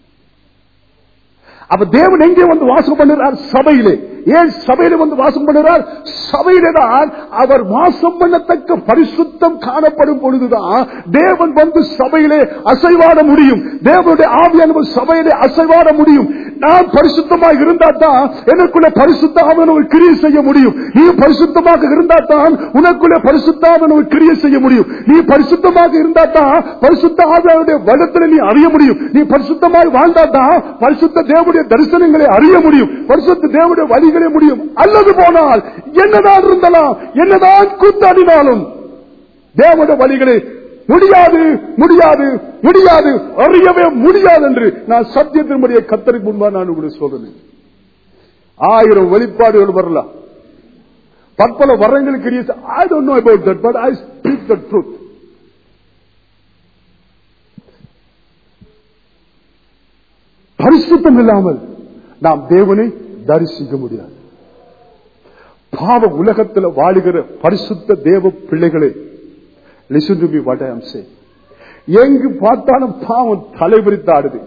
அப்ப தேவன் எங்கே வந்து வாசம் பண்ணுறார் சபையிலே ஏன் சபையில வந்து வாசம் பண்ணுறார் சபையிலே தான் அவர் வாசம் பண்ணத்தக்க பரிசுத்தம் காணப்படும் பொழுதுதான் தேவன் வந்து சபையிலே அசைவாட முடியும் தேவனுடைய ஆவியானவர் சபையிலே அசைவாட முடியும் நான் பரிசுத்தமாக இருந்தா தான் எனக்குள்ள பரிசுத்தாவன் ஒரு கிரியை செய்ய முடியும் நீ பரிசுத்தமாக இருந்தா தான் உனக்குள்ள பரிசுத்தாவன் ஒரு கிரியை செய்ய முடியும் நீ பரிசுத்தமாக இருந்தா தான் பரிசுத்த ஆவியானுடைய வளத்தில் நீ அறிய முடியும் நீ பரிசுத்தமாக வாழ்ந்தா தான் பரிசுத்த தேவனுடைய தரிசனங்களை அறிய முடியும் பரிசுத்த தேவனுடைய வழிகளை முடியும் அல்லது போனால் என்னதான் இருந்தாலும் என்னதான் கூத்தாடினாலும் தேவனுடைய வழிகளை முடியாது முடியாது முடியாது அறியவே முடியாது என்று நான் சத்தியத்தினுடைய கத்தரி முன்பா நான் உங்களுக்கு சொல்றேன் ஆயிரம் வெளிப்பாடுகள் வரலாம் பற்பல வரங்களுக்கு I don't know about that but I speak the truth பரிசுத்தம் இல்லாமல் நாம் தேவனை தரிசிக்க முடியாது பாவ உலகத்தில் வாழுகிற பரிசுத்த தேவ பிள்ளைகளே listen to me what I am say எங்கு பார்த்தாலும் பாவம் தலைவிரித்து ஆடுது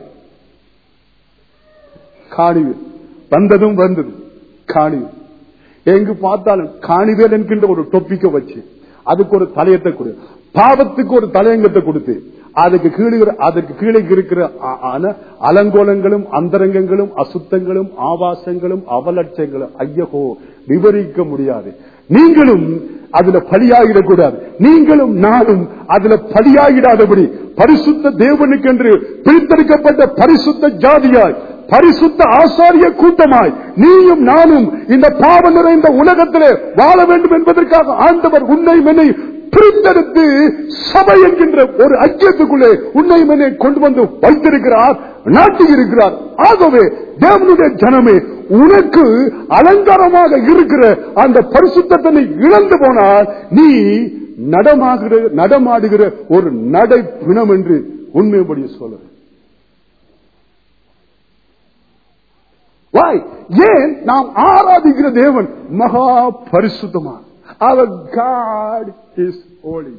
காணிவேல் வந்ததும் வந்தது காணிவேல் எங்கு பார்த்தாலும் காணிவேல் என்கின்ற ஒரு டொப்பிக்க வச்சு அதுக்கு ஒரு தலையத்தை கொடு பாவத்துக்கு ஒரு தலையங்கத்தை கொடுத்து அதுக்கு கீழே அதுக்கு கீழே இருக்கிற அ- அன- அலங்கோலங்களும் அந்தரங்கங்களும் அசுத்தங்களும் ஆபாசங்களும் அவலட்சங்களும் ஐயகோ விவரிக்க முடியாது நீங்களும் அதுல பலியாகிடக்கூடாது நீங்களும் நானும் அதுல பலியாகிடாதபடி பரிசுத்த தேவனுக்கென்று பிரித்தெடுக்கப்பட்ட பரிசுத்த ஜாதியாய் பரிசுத்த ஆசாரிய கூட்டமாய் நீயும் நானும் இந்த பாவம் நிறைந்த உலகத்திலே வாழ வேண்டும் என்பதற்காக ஆண்டவர் உன்னை என்னை பிரித்தெடுத்து சபை என்கின்ற ஒரு ஐக்கியத்துக்குள்ளே உன்னை என்னை கொண்டு வந்து வைத்திருக்கிறார் நாட்டி இருக்கிறார் ஆகவே தேவனுடைய ஜனமே உனக்கு அலங்காரமாக இருக்கிற அந்த பரிசுத்தத்தை நீ இழந்து போனால் நீ நடமாகிற நடமாடுகிற ஒரு நடை பிணம் என்று உண்மைப்படி சொல்ல Why? ஏன் நாம் ஆராதிக்கிற தேவன் மகா பரிசுத்தமான அவர் God is holy.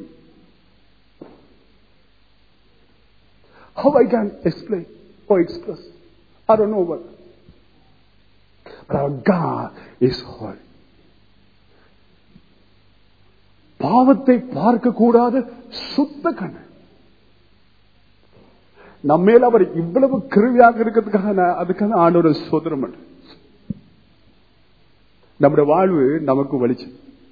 How I can explain or express? I don't know what. But our God is holy. பாவத்தை பார்க்க கூடாத சுத்த கண்ணு நம்மேல அவர் இவ்வளவு கிருவியாக இருக்கிறதுக்காக நான் அதுக்கான ஆண்டோட சோதனம் பண்ண நம்முடைய வாழ்வு நமக்கு வலிச்சு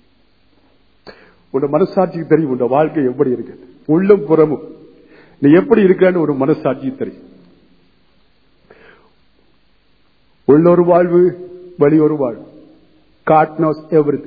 உன் மனசாட்சிக்கு தெரியும் உன் வாழ்க்கை எப்படி இருக்கு உள்ளம் புறமும் நீ எப்படி இருக்கன்னு ஒரு மனசாட்சி தெரியும் உள்ள ஒரு வாழ்வு வெளி ஒரு வாழ்வு காட் நோஸ் எவ்ரி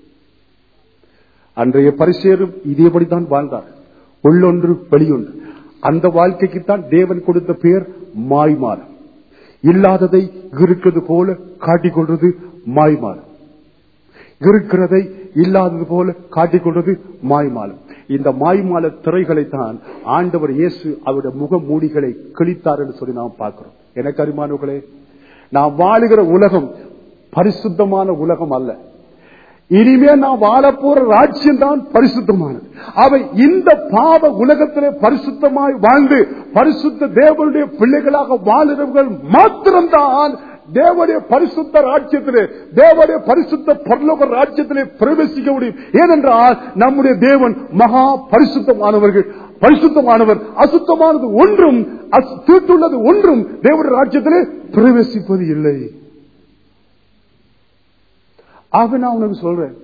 அன்றைய பரிசேரும் இதேபடிதான் வாழ்ந்தார் உள்ளொன்று வெளியொன்று அந்த வாழ்க்கைக்குத்தான் தேவன் கொடுத்த பெயர் மாய்மாலம் இல்லாததை இருக்கிறது போல காட்டிக்கொள்றது மாய்மாலம் இருக்கிறதை இல்லாதது போல காட்டிக்கொள்வது மாய்மாலம் இந்த மாய்மால திரைகளைத்தான் ஆண்டவர் இயேசு அவருடைய முக மூடிகளை கிழித்தார் என்று சொல்லி நாம் பார்க்கிறோம் எனக்கு அருமானவர்களே நாம் வாழுகிற உலகம் பரிசுத்தமான உலகம் அல்ல இனிமே நாம் வாழப்போற ராஜ்யம் தான் பரிசுத்தமானது அவை இந்த பாவ உலகத்திலே பரிசுத்தமாய் வாழ்ந்து பரிசுத்த தேவனுடைய பிள்ளைகளாக வாழ்கிறவர்கள் மாத்திரம்தான் தேவனுடைய பரிசுத்த ராஜ்யத்திலே தேவனுடைய பரிசுத்த பரலோக ராஜ்யத்திலே பிரவேசிக்க முடியும் ஏனென்றால் நம்முடைய தேவன் மகா பரிசுத்தமானவர்கள் பரிசுத்தமானவர் அசுத்தமானது ஒன்றும் அசு- தீட்டுள்ளது ஒன்றும் தேவனுடைய ராஜ்யத்திலே பிரவேசிப்பது இல்லை ஆக நான் உனக்கு சொல்றேன்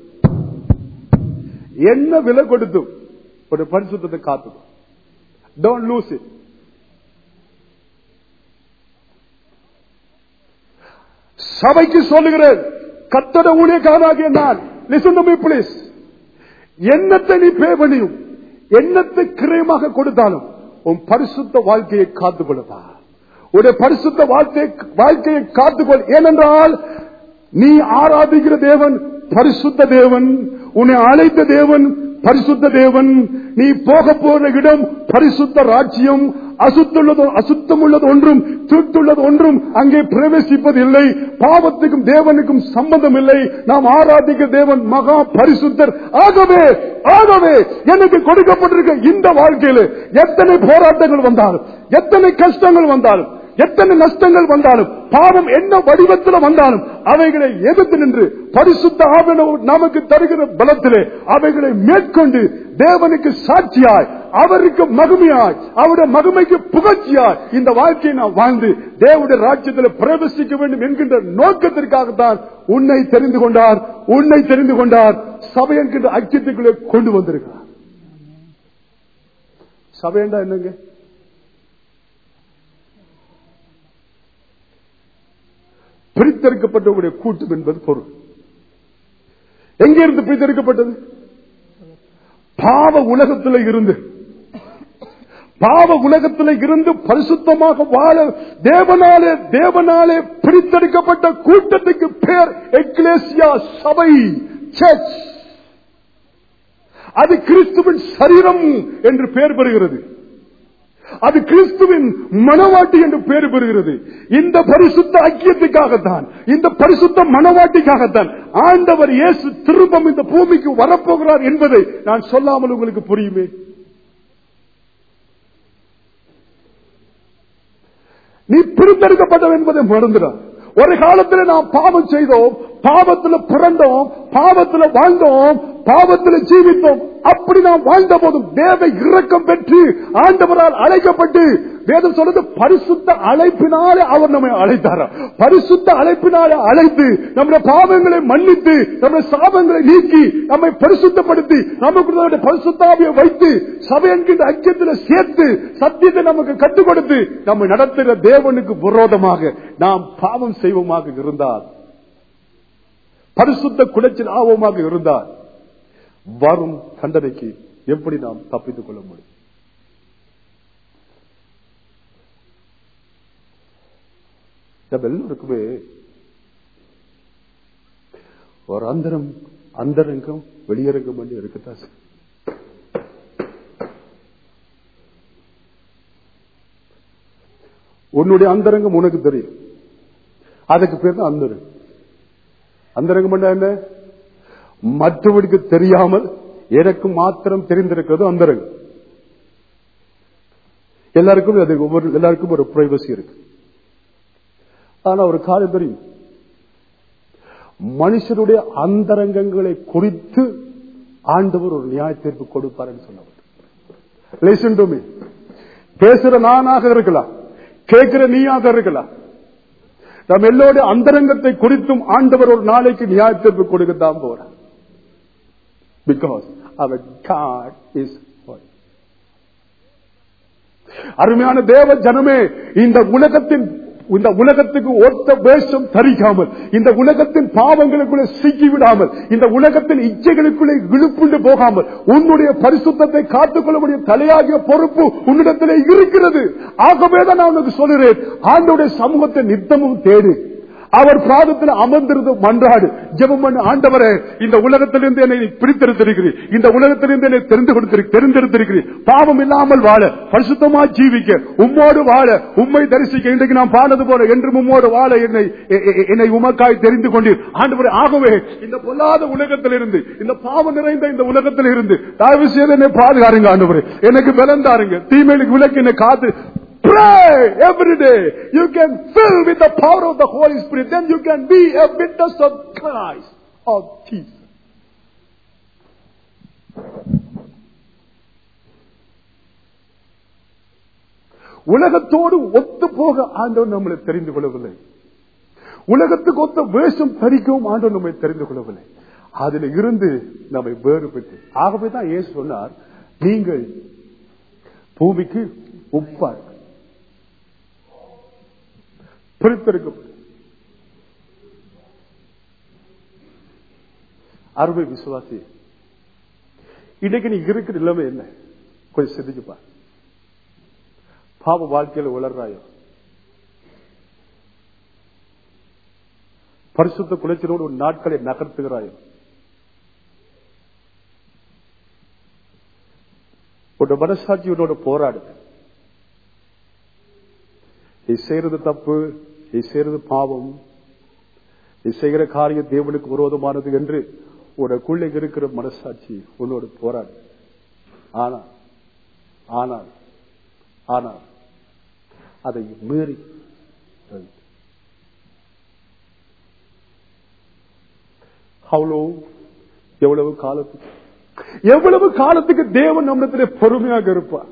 என்ன விலை கொடுத்தும் ஒரு பரிசுத்தத்தை காத்து டோன்ட் லூஸ் இட் சபைக்கு சொல்லுகிறேன் கத்தட ஊழியக்காரனாகிய நான் லிசன் டு மீ ப்ளீஸ் என்னத்தை நீ பே பண்ணியும் என்னத்தை கிரயமாக கொடுத்தாலும் உன் பரிசுத்த வாழ்க்கையை காத்துக் கொள்ளுப்பா உடைய பரிசுத்த வாழ்க்கை வாழ்க்கையை காத்துக்கொள் ஏனென்றால் நீ ஆராதிக்கிற தேவன் பரிசுத்த தேவன் உன்னை அழைத்த தேவன் பரிசுத்த தேவன் நீ போக போற இடம் பரிசுத்த ராஜ்யம் அசுத்துள்ளது அசுத்தம் உள்ளது ஒன்றும் தீட்டுள்ளது ஒன்றும் அங்கே பிரவேசிப்பதில்லை பாவத்துக்கும் தேவனுக்கும் சம்பந்தம் இல்லை நாம் ஆராதிக்க தேவன் மகா பரிசுத்தர் ஆகவே ஆகவே எனக்கு கொடுக்கப்பட்டிருக்க இந்த வாழ்க்கையில எத்தனை போராட்டங்கள் வந்தாலும் எத்தனை கஷ்டங்கள் வந்தாலும் எத்தனை நஷ்டங்கள் வந்தாலும் பாவம் என்ன வடிவத்தில் வந்தாலும் அவைகளை எதிர்த்து நின்று பரிசுத்த ஆவண நமக்கு தருகிற பலத்திலே அவைகளை மேற்கொண்டு தேவனுக்கு சாட்சியாய் அவருக்கு மகிமையாய் அவருடைய மகிமைக்கு புகழ்ச்சியாய் இந்த வாழ்க்கையை நான் வாழ்ந்து தேவனுடைய ராஜ்யத்தில் பிரவேசிக்க வேண்டும் என்கின்ற நோக்கத்திற்காகத்தான் உன்னை தெரிந்து கொண்டார் உன்னை தெரிந்து கொண்டார் சபை என்கின்ற ஐக்கியத்துக்குள்ளே கொண்டு வந்திருக்கிறார் சபைண்டா என்னங்க பிரித்தெடுக்கப்பட்டவருடைய கூட்டம் என்பது பொருள் எங்கிருந்து பிரித்தெடுக்கப்பட்டது பாவ உலகத்தில் இருந்து பாவ உலகத்தில் இருந்து பரிசுத்தமாக வாழ தேவனாலே தேவனாலே பிரித்தெடுக்கப்பட்ட கூட்டத்துக்கு பேர் எக்லேசியா சபை சர்ச் அது கிறிஸ்துவின் சரீரம் என்று பெயர் பெறுகிறது அது கிறிஸ்துவின் மனவாட்டி என்று பெயர் பெறுகிறது இந்த பரிசுத்த ஐக்கியத்துக்காகத்தான் இந்த பரிசுத்த மனவாட்டிக்காகத்தான் ஆண்டவர் இயேசு திரும்பம் இந்த பூமிக்கு வரப்போகிறார் என்பதை நான் சொல்லாமல் உங்களுக்கு புரியுமே நீ பிரித்தெடுக்கப்பட்டவன் என்பதை மறந்துடார் ஒரு காலத்தில் நாம் பாவம் செய்தோம் பாவத்தில் பிறந்தோம் பாவத்தில் வாழ்ந்தோம் பாவத்தில் ஜீவித்தோம் அப்படி நாம் வாழ்ந்த போதும் தேவ இரக்கம் பெற்று ஆண்டவரால் அழைக்கப்பட்டு வேதம் சொல்றது பரிசுத்த அழைப்பினாலே அவர் நம்மை அழைத்தார் பரிசுத்த அழைப்பினாலே அழைத்து நம்முடைய பாவங்களை மன்னித்து நம்முடைய சாபங்களை நீக்கி நம்மை பரிசுத்தப்படுத்தி நமக்கு பரிசுத்தாவியை வைத்து சபை என்கின்ற ஐக்கியத்தில் சேர்த்து சத்தியத்தை நமக்கு கற்றுக் கொடுத்து நம்மை நடத்துகிற தேவனுக்கு விரோதமாக நாம் பாவம் செய்வோமாக இருந்தால் பரிசுத்த குலைச்சல் ஆவோமாக இருந்தால் வரும் தண்டனைக்கு எப்படி நாம் தப்பித்துக் கொள்ள முடியும் நம்ம எல்லோருக்குமே ஒரு அந்தரம் அந்தரங்கம் வெளியரங்கம் பண்ணி இருக்கத்தான் செய்யும். உன்னுடைய அந்தரங்கம் உனக்கு தெரியும் அதுக்கு பேர் தான் அந்தரங்கம் அந்தரங்கம் பண்ண என்ன மற்றவருக்கு தெரியாமல் எனக்கு மாத்திரம் தெரிந்திருக்கிறது அந்தரங்கம் எல்லாருக்கும் அது ஒவ்வொரு எல்லாருக்கும் ஒரு பிரைவசி இருக்கு ஆனா ஒரு காலம் தெரியும் மனுஷனுடைய அந்தரங்கங்களை குறித்து ஆண்டவர் ஒரு நியாய தீர்ப்பு கொடுப்பார் சொன்னவர் Listen to me. பேசுற நானாக இருக்கலாம் கேட்கிற நீயாக இருக்கலாம் நம்ம எல்லோருடைய அந்தரங்கத்தை குறித்தும் ஆண்டவர் ஒரு நாளைக்கு நியாய தீர்ப்பு கொடுக்கத்தான் போறார் பிகாஸ் அவர் காட் இஸ் அருமையான தேவ ஜனமே இந்த உலகத்தின் இந்த உலகத்துக்கு ஒத்த வேஷம் தரிக்காமல் இந்த உலகத்தின் பாவங்களுக்குள்ளே சிக்கி விடாமல் இந்த உலகத்தின் இச்சைகளுக்குள்ளே விழுப்புண்டு போகாமல் உன்னுடைய பரிசுத்தத்தை காத்துக்கொள்ளக்கூடிய தலையாகிய பொறுப்பு உன்னிடத்திலே இருக்கிறது ஆகவேதான் நான் உனக்கு சொல்லுறேன் ஆண்டோடைய சமூகத்தை நித்தமும் தேடு அவர் பாதத்தில் அமர்ந்திருந்து மன்றாடு ஜெபம் பண்ண ஆண்டவரே இந்த உலகத்திலிருந்து என்னை நீ பிரித்தெடுத்திருக்கிறீர் இந்த உலகத்திலிருந்து என்னை தெரிந்து கொடுத்திரு தெரிந்தெடுத்திருக்கிறீர் பாவம் இல்லாமல் வாழ பரிசுத்தமா ஜீவிக்க உம்மோடு வாழ உம்மை தரிசிக்க இன்றைக்கு நான் பாடுறது போல என்றும் உம்மோடு வாழ என்னை எ- எ- என்னை உமக்காய் தெரிந்து கொண்டீர் ஆண்டவரே ஆகவே இந்த பொல்லாத உலகத்திலிருந்து இந்த பாவம் நிறைந்த இந்த உலகத்தில் இருந்து தயவு செய்து என்னை பாதுகாருங்க ஆண்டவரே எனக்கு பலம் தாருங்க தீமைகளுக்கு விலக்கு என்னை காத்து Pray every day. You can fill with the power of the Holy Spirit. Then you can be a witness of Christ, of Jesus. உலகத்தோடு ஒத்து போக ஆண்டவர் நம்மளை தெரிந்து கொள்ளவில்லை உலகத்துக்கு ஒத்த வேஷம் தரிக்கவும் ஆண்டவர் நம்மை தெரிந்து கொள்ளவில்லை அதில் இருந்து நம்மை வேறுபட்டு ஆகவே தான் ஏசு சொன்னார் நீங்கள் பூமிக்கு உப்பார் பிரித்தெடுக்கப்படும் அருமை விசுவாசி இன்னைக்கு நீ இருக்கிற நிலைமை என்ன கொஞ்சம் சிந்திச்சுப்பா பாவ வாழ்க்கையில உளர்றாயோ பரிசுத்த குலைச்சலோடு உன் நாட்களை நகர்த்துகிறாயோ உன்னோட மனசாட்சி உன்னோட போராடுது நீ செய்யறது தப்பு நீ செய்யறது பாவம் நீ செய்கிற காரியம் தேவனுக்கு விரோதமானது என்று உனக்குள்ளே இருக்கிற மனசாட்சி உன்னோடு போராடு ஆனால் ஆனால் ஆனால் அதை மீறி அவ்வளோ எவ்வளவு காலத்துக்கு எவ்வளவு காலத்துக்கு தேவன் நம்மிடத்திலே பொறுமையாக இருப்பார்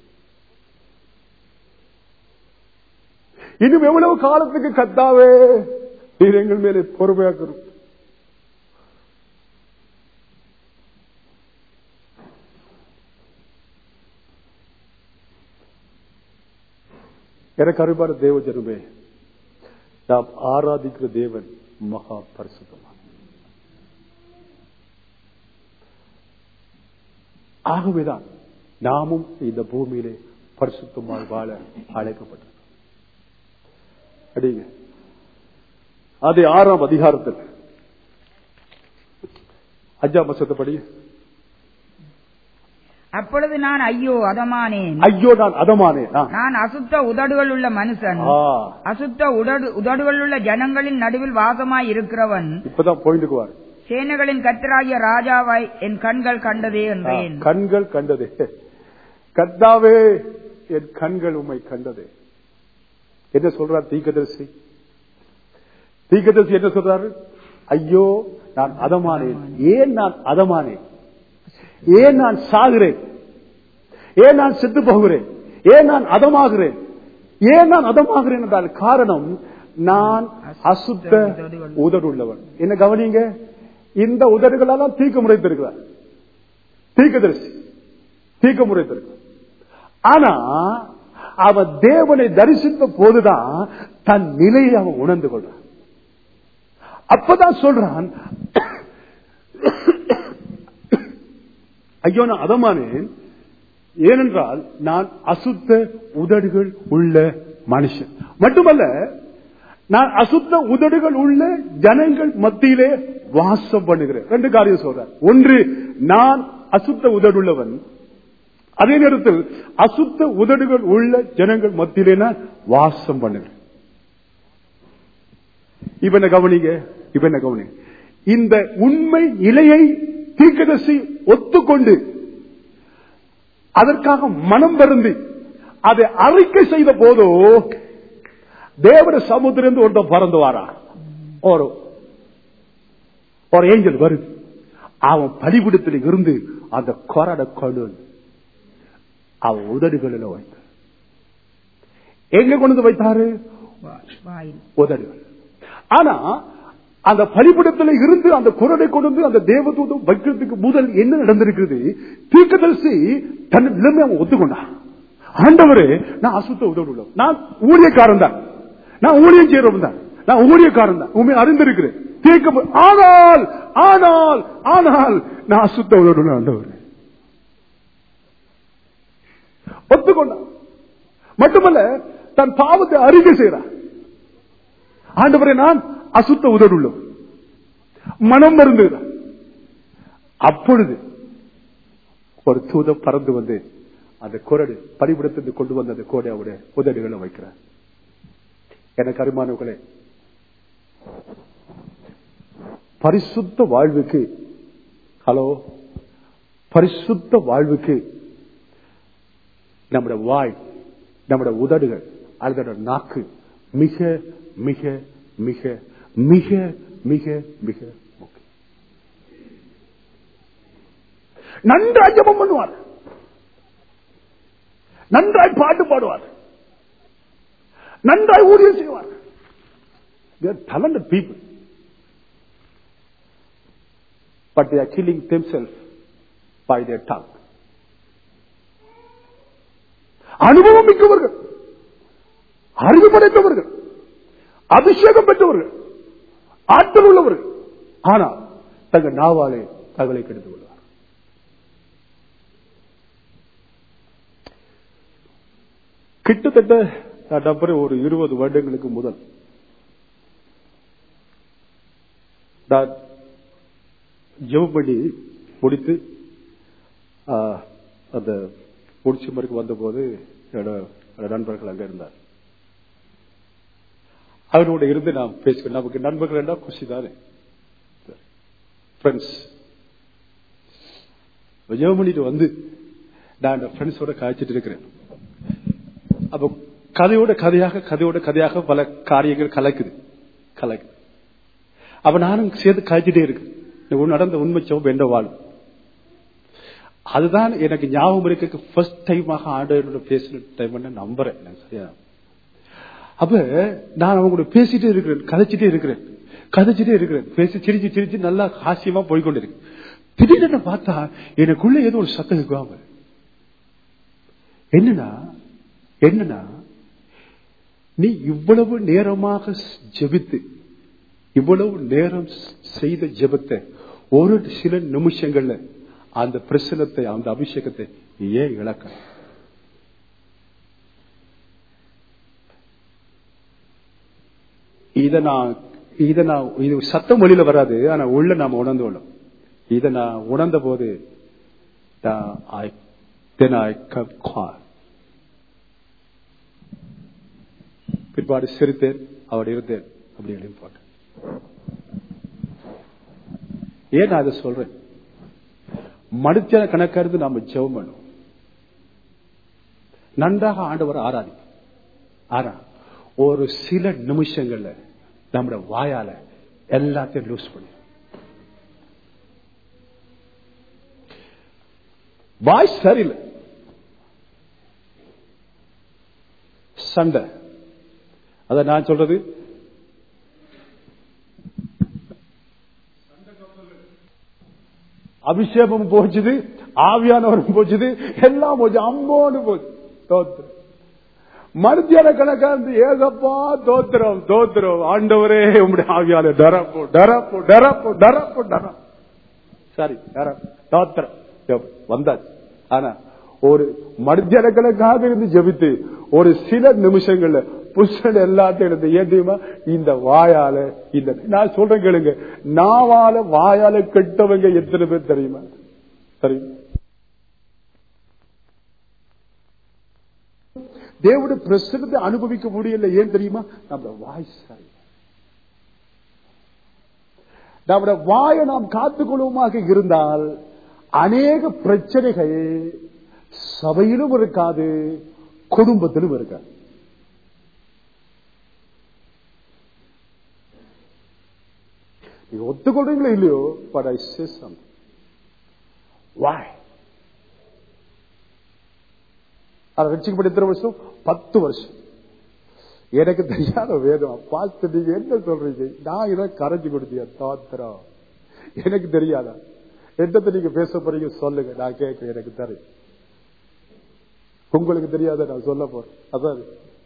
இன்னும் எவ்வளவு காலத்துக்கு கத்தாவே நீர் எங்கள் மேலே பொறுமையாக இருக்கும் எனக்கு அருபான தேவ ஜனமே நாம் ஆராதிக்கிற தேவன் மகா பரிசுத்தமா ஆகவேதான் நாமும் இந்த பூமியிலே பரிசுத்தமாய் வாழ அழைக்கப்பட்டோம் அடிங்க அது ஆறாம் அதிகாரத்தில் அஞ்சாம் வசத்தப்படி அப்பொழுது நான் ஐயோ அதமானேன் ஐயோ நான் அதமானேன் ஆ. நான் அசுத்த உதடுகள் உள்ள மனுஷன் ஆ, அசுத்த உதடு உதடுகள் உள்ள ஜனங்களின் நடுவில் வாசமாய் இருக்கிறவன் இப்பதான் போயிட்டு வாரு சேனைகளின் கத்தராகிய ராஜாவாய் என் கண்கள் கண்டதே ஆ, என்றேன் கண்கள் கண்டதே கத்தாவே என் கண்கள் உம்மை கண்டதே என்ன சொல்றார் தீக்கதரிசி தீக்கதரிசி என்ன சொல்றாரு ஐயோ நான் அதமானேன் ஏன் நான் அதமானேன் ஏன் நான் சாகிறேன் ஏன் நான் செத்து போகிறேன் ஏன் நான் அதமாகிறேன் ஏன் நான் அதமாகிறேன் என்றால் காரணம் நான் அசுத்த உதடுள்ளவன் என்ன கவனிங்க இந்த உதடுகளெல்லாம் தீக்க முறைத்திருக்கிறார் தீக்கதரிசி தீக்க முறைத்திருக்கிறார் ஆனா அவன் தேவனை தரிசித்த போதுதான் தன் நிலையை அவன் உணர்ந்து கொள்றான் அப்பதான் சொல்றான் ஐயோ நான் அதமானேன் ஏனென்றால் நான் அசுத்த உதடுகள் உள்ள மனுஷன் மட்டுமல்ல நான் அசுத்த உதடுகள் உள்ள ஜனங்கள் மத்தியிலே வாசம் பண்ணுகிறேன் ரெண்டு காரியம் சொல்றேன் ஒன்று நான் அசுத்த உதடுள்ளவன் அதே நேரத்தில் அசுத்த உதடுகள் உள்ள ஜனங்கள் மத்தியிலே நான் வாசம் பண்ணுகிறேன் இப்ப என்ன கவனிங்க இப்ப என்ன கவனிங்க இந்த உண்மை நிலையை தீர்க்கதரிசி ஒத்துக்கொண்டு அதற்காக மனம் வருந்தி அதை அறிக்கை செய்த போதோ தேவர சமுத்திரம் ஒருத்தன் பறந்து வாரா ஒரு ஒரு ஏஞ்சல் வருது அவன் பலிபிடத்தில் இருந்து அந்த கொரட கொடு அவன் உதடுகளில் வைத்த எங்க கொண்டு வந்து வைத்தாரு வா- வாயில் உதடுகள் ஆனா அந்த பலிபிடத்தில் இருந்து அந்த குரலை கொண்டு வந்து அந்த தேவதூதம் வைக்கிறதுக்கு முதல் என்ன நடந்திருக்கிறது தீர்க்கதரிசி தன் நிலைமை அவன் ஒத்துக்கொண்டான் ஆண்டவரே நான் அசுத்த உதவி உள்ளவன் நான் ஊழியக்காரன் தான் நான் ஊழியம் செய்யறவன் தான் நான் ஊழியக்காரன் தான் உண்மை அறிந்திருக்கிறேன் தீர்க்க ஆனால் ஆனால் ஆனால் நான் அசுத்த உதவி ஆண்டவர் ஒத்துக்கொண்டான் மட்டுமல்ல தன் பாவத்தை அறிக்கை செய்கிறான் ஆண்டவரே நான் அசுத்த உதடுள்ளோம் மனம் மருந்துகிறார் அப்பொழுது ஒரு தூதம் பறந்து வந்து அந்த குரடு பணிபுடத்திற்கு கொண்டு வந்த அந்த கோடை அவருடைய உதடுகளை வைக்கிறார் எனக்கு அருமானவர்களே பரிசுத்த வாழ்வுக்கு ஹலோ பரிசுத்த வாழ்வுக்கு நம்முடைய வாய் நம்முடைய உதடுகள் அல்லது நாக்கு மிக மிக மிக மிக மிக மிக முக்கியம் நன்றாய் ஜபம் பண்ணுவார் நன்றாய் பாட்டு பாடுவார் நன்றாய் ஊழியம் செய்வார் talented people but they are killing themselves by their tongue அனுபவம் மிக்கவர்கள் அறிவு படைத்தவர்கள் அபிஷேகம் பெற்றவர்கள் ஆற்றல் உள்ளவர்கள் ஆனால் தங்கள் நாவாலே தங்களை கெடுத்து கொள்வார் கிட்டத்தட்ட நான் நம்புறேன் ஒரு இருபது வருடங்களுக்கு முதல் நான் ஜெபம் பண்ணி முடித்து ஆ, அந்த முடிச்சு மறுக்கு வந்தபோது என்னோட என்னோட நண்பர்கள் அங்க இருந்தார் அவரோட இருந்து நான் பேசுவேன் நமக்கு நண்பர்கள் என்ன குஷி தானே ஃப்ரெண்ட்ஸ் ஜெபம் பண்ணிட்டு வந்து நான் என் ஃப்ரெண்ட்ஸோட காய்ச்சிட்டு இருக்கிறேன் அப்ப கதையோட கதையாக கதையோட கதையாக பல காரியங்கள் கலக்குது கலக்குது அப்ப நானும் சேர்ந்து காய்ச்சிட்டே இருக்கு இந்த நடந்த உண்மை சோப்பு என்ற வாழ் அதுதான் எனக்கு ஞாபகம் இருக்கு ஃபர்ஸ்ட் டைமாக ஆண்டவரோட பேசின டைம் நம்புறேன் நான் சரியா அப்ப நான் அவங்க கூட பேசிட்டே இருக்கிறேன் கதைச்சிட்டே இருக்கிறேன் கதைச்சிட்டே இருக்கிறேன் பேசி சிரிச்சு சிரிச்சு நல்லா ஹாசியமா போய்கொண்டிருக்கு திடீர்னு பார்த்தா எனக்குள்ள ஏதோ ஒரு சத்தம் இருக்குவாங்க என்னன்னா என்னன்னா நீ இவ்வளவு நேரமாக ஜெபித்து இவ்வளவு நேரம் செய்த ஜெபத்தை ஒரு சில நிமிஷங்கள்ல அந்த பிரசனத்தை அந்த அபிஷேகத்தை நீ ஏன் இழக்க இத நான் இத நான் இது சத்தம் மொழியில வராது ஆனா உள்ள நாம உணர்ந்து கொள்ளும் இத நான் உணர்ந்த போது நான் I- then I kept quiet. பிற்பாடு சிரித்தேன் அவர் இருந்தேன் அப்படி எழுதி போட்டேன் ஏன் நான் அதை சொல்றேன் மனுஷன கணக்கறிந்து நாம ஜெபம் பண்ணுவோம் நன்றாக ஆண்டவர் ஆராதி ஆனா ஒரு சில நிமிஷங்கள்ல நம்முடைய வாயால எல்லாத்தையும் லூஸ் பண்ணி வாய் சரியில்லை சண்டை அத நான் சொல்றது அபிஷேகம் போச்சுது ஆவியானவரும் போச்சுது எல்லாம் போச்சு அம்மோன்னு போச்சு தோத்திரம் மனுத்தியான கணக்காந்து ஏகப்பா தோத்திரம் தோத்திரம் ஆண்டவரே உங்களுடைய ஆவியால டரப்போ டரப்போ டரப்போ டரப்போ டரம் சரி டரம் தோத்திரம் ஜெபம். வந்தாச்சு ஆனா ஒரு மனுத்தியனக்கணக்காக இருந்து ஜெபித்து ஒரு சில நிமிஷங்கள்ல புஷன் எல்லாத்தையும் எடுத்து ஏன் தெரியுமா இந்த வாயால இந்த நான் சொல்றேன் கேளுங்க நாவால வாயால கெட்டவங்க எத்தனை பேர் தெரியுமா தெரியுமா தேவனுடைய பிரசனத்தை அனுபவிக்க முடியல ஏன் தெரியுமா நம்ம வாய் சரி நம்முடைய வாயை நாம் காத்துக்கொள்வோமாக இருந்தால் அநேக பிரச்சனைகள் சபையிலும் இருக்காது குடும்பத்திலும் இருக்காது நீங்க ஒத்துக்கொள்றீங்களோ இல்லையோ பட் ஐ சே சம் வாய் அதை வச்சுக்கப்பட்ட எத்தனை வருஷம் பத்து வருஷம் எனக்கு தெரியாத வேதம் பார்த்து நீங்க என்ன சொல்றீங்க நான் இதை கரைஞ்சு கொடுத்தேன் தாத்திரம் எனக்கு தெரியாதா என்னத்தை நீங்க பேச போறீங்க சொல்லுங்க நான் கேட்க எனக்கு தெரியும் உங்களுக்கு தெரியாத நான் சொல்ல போறேன் அதான்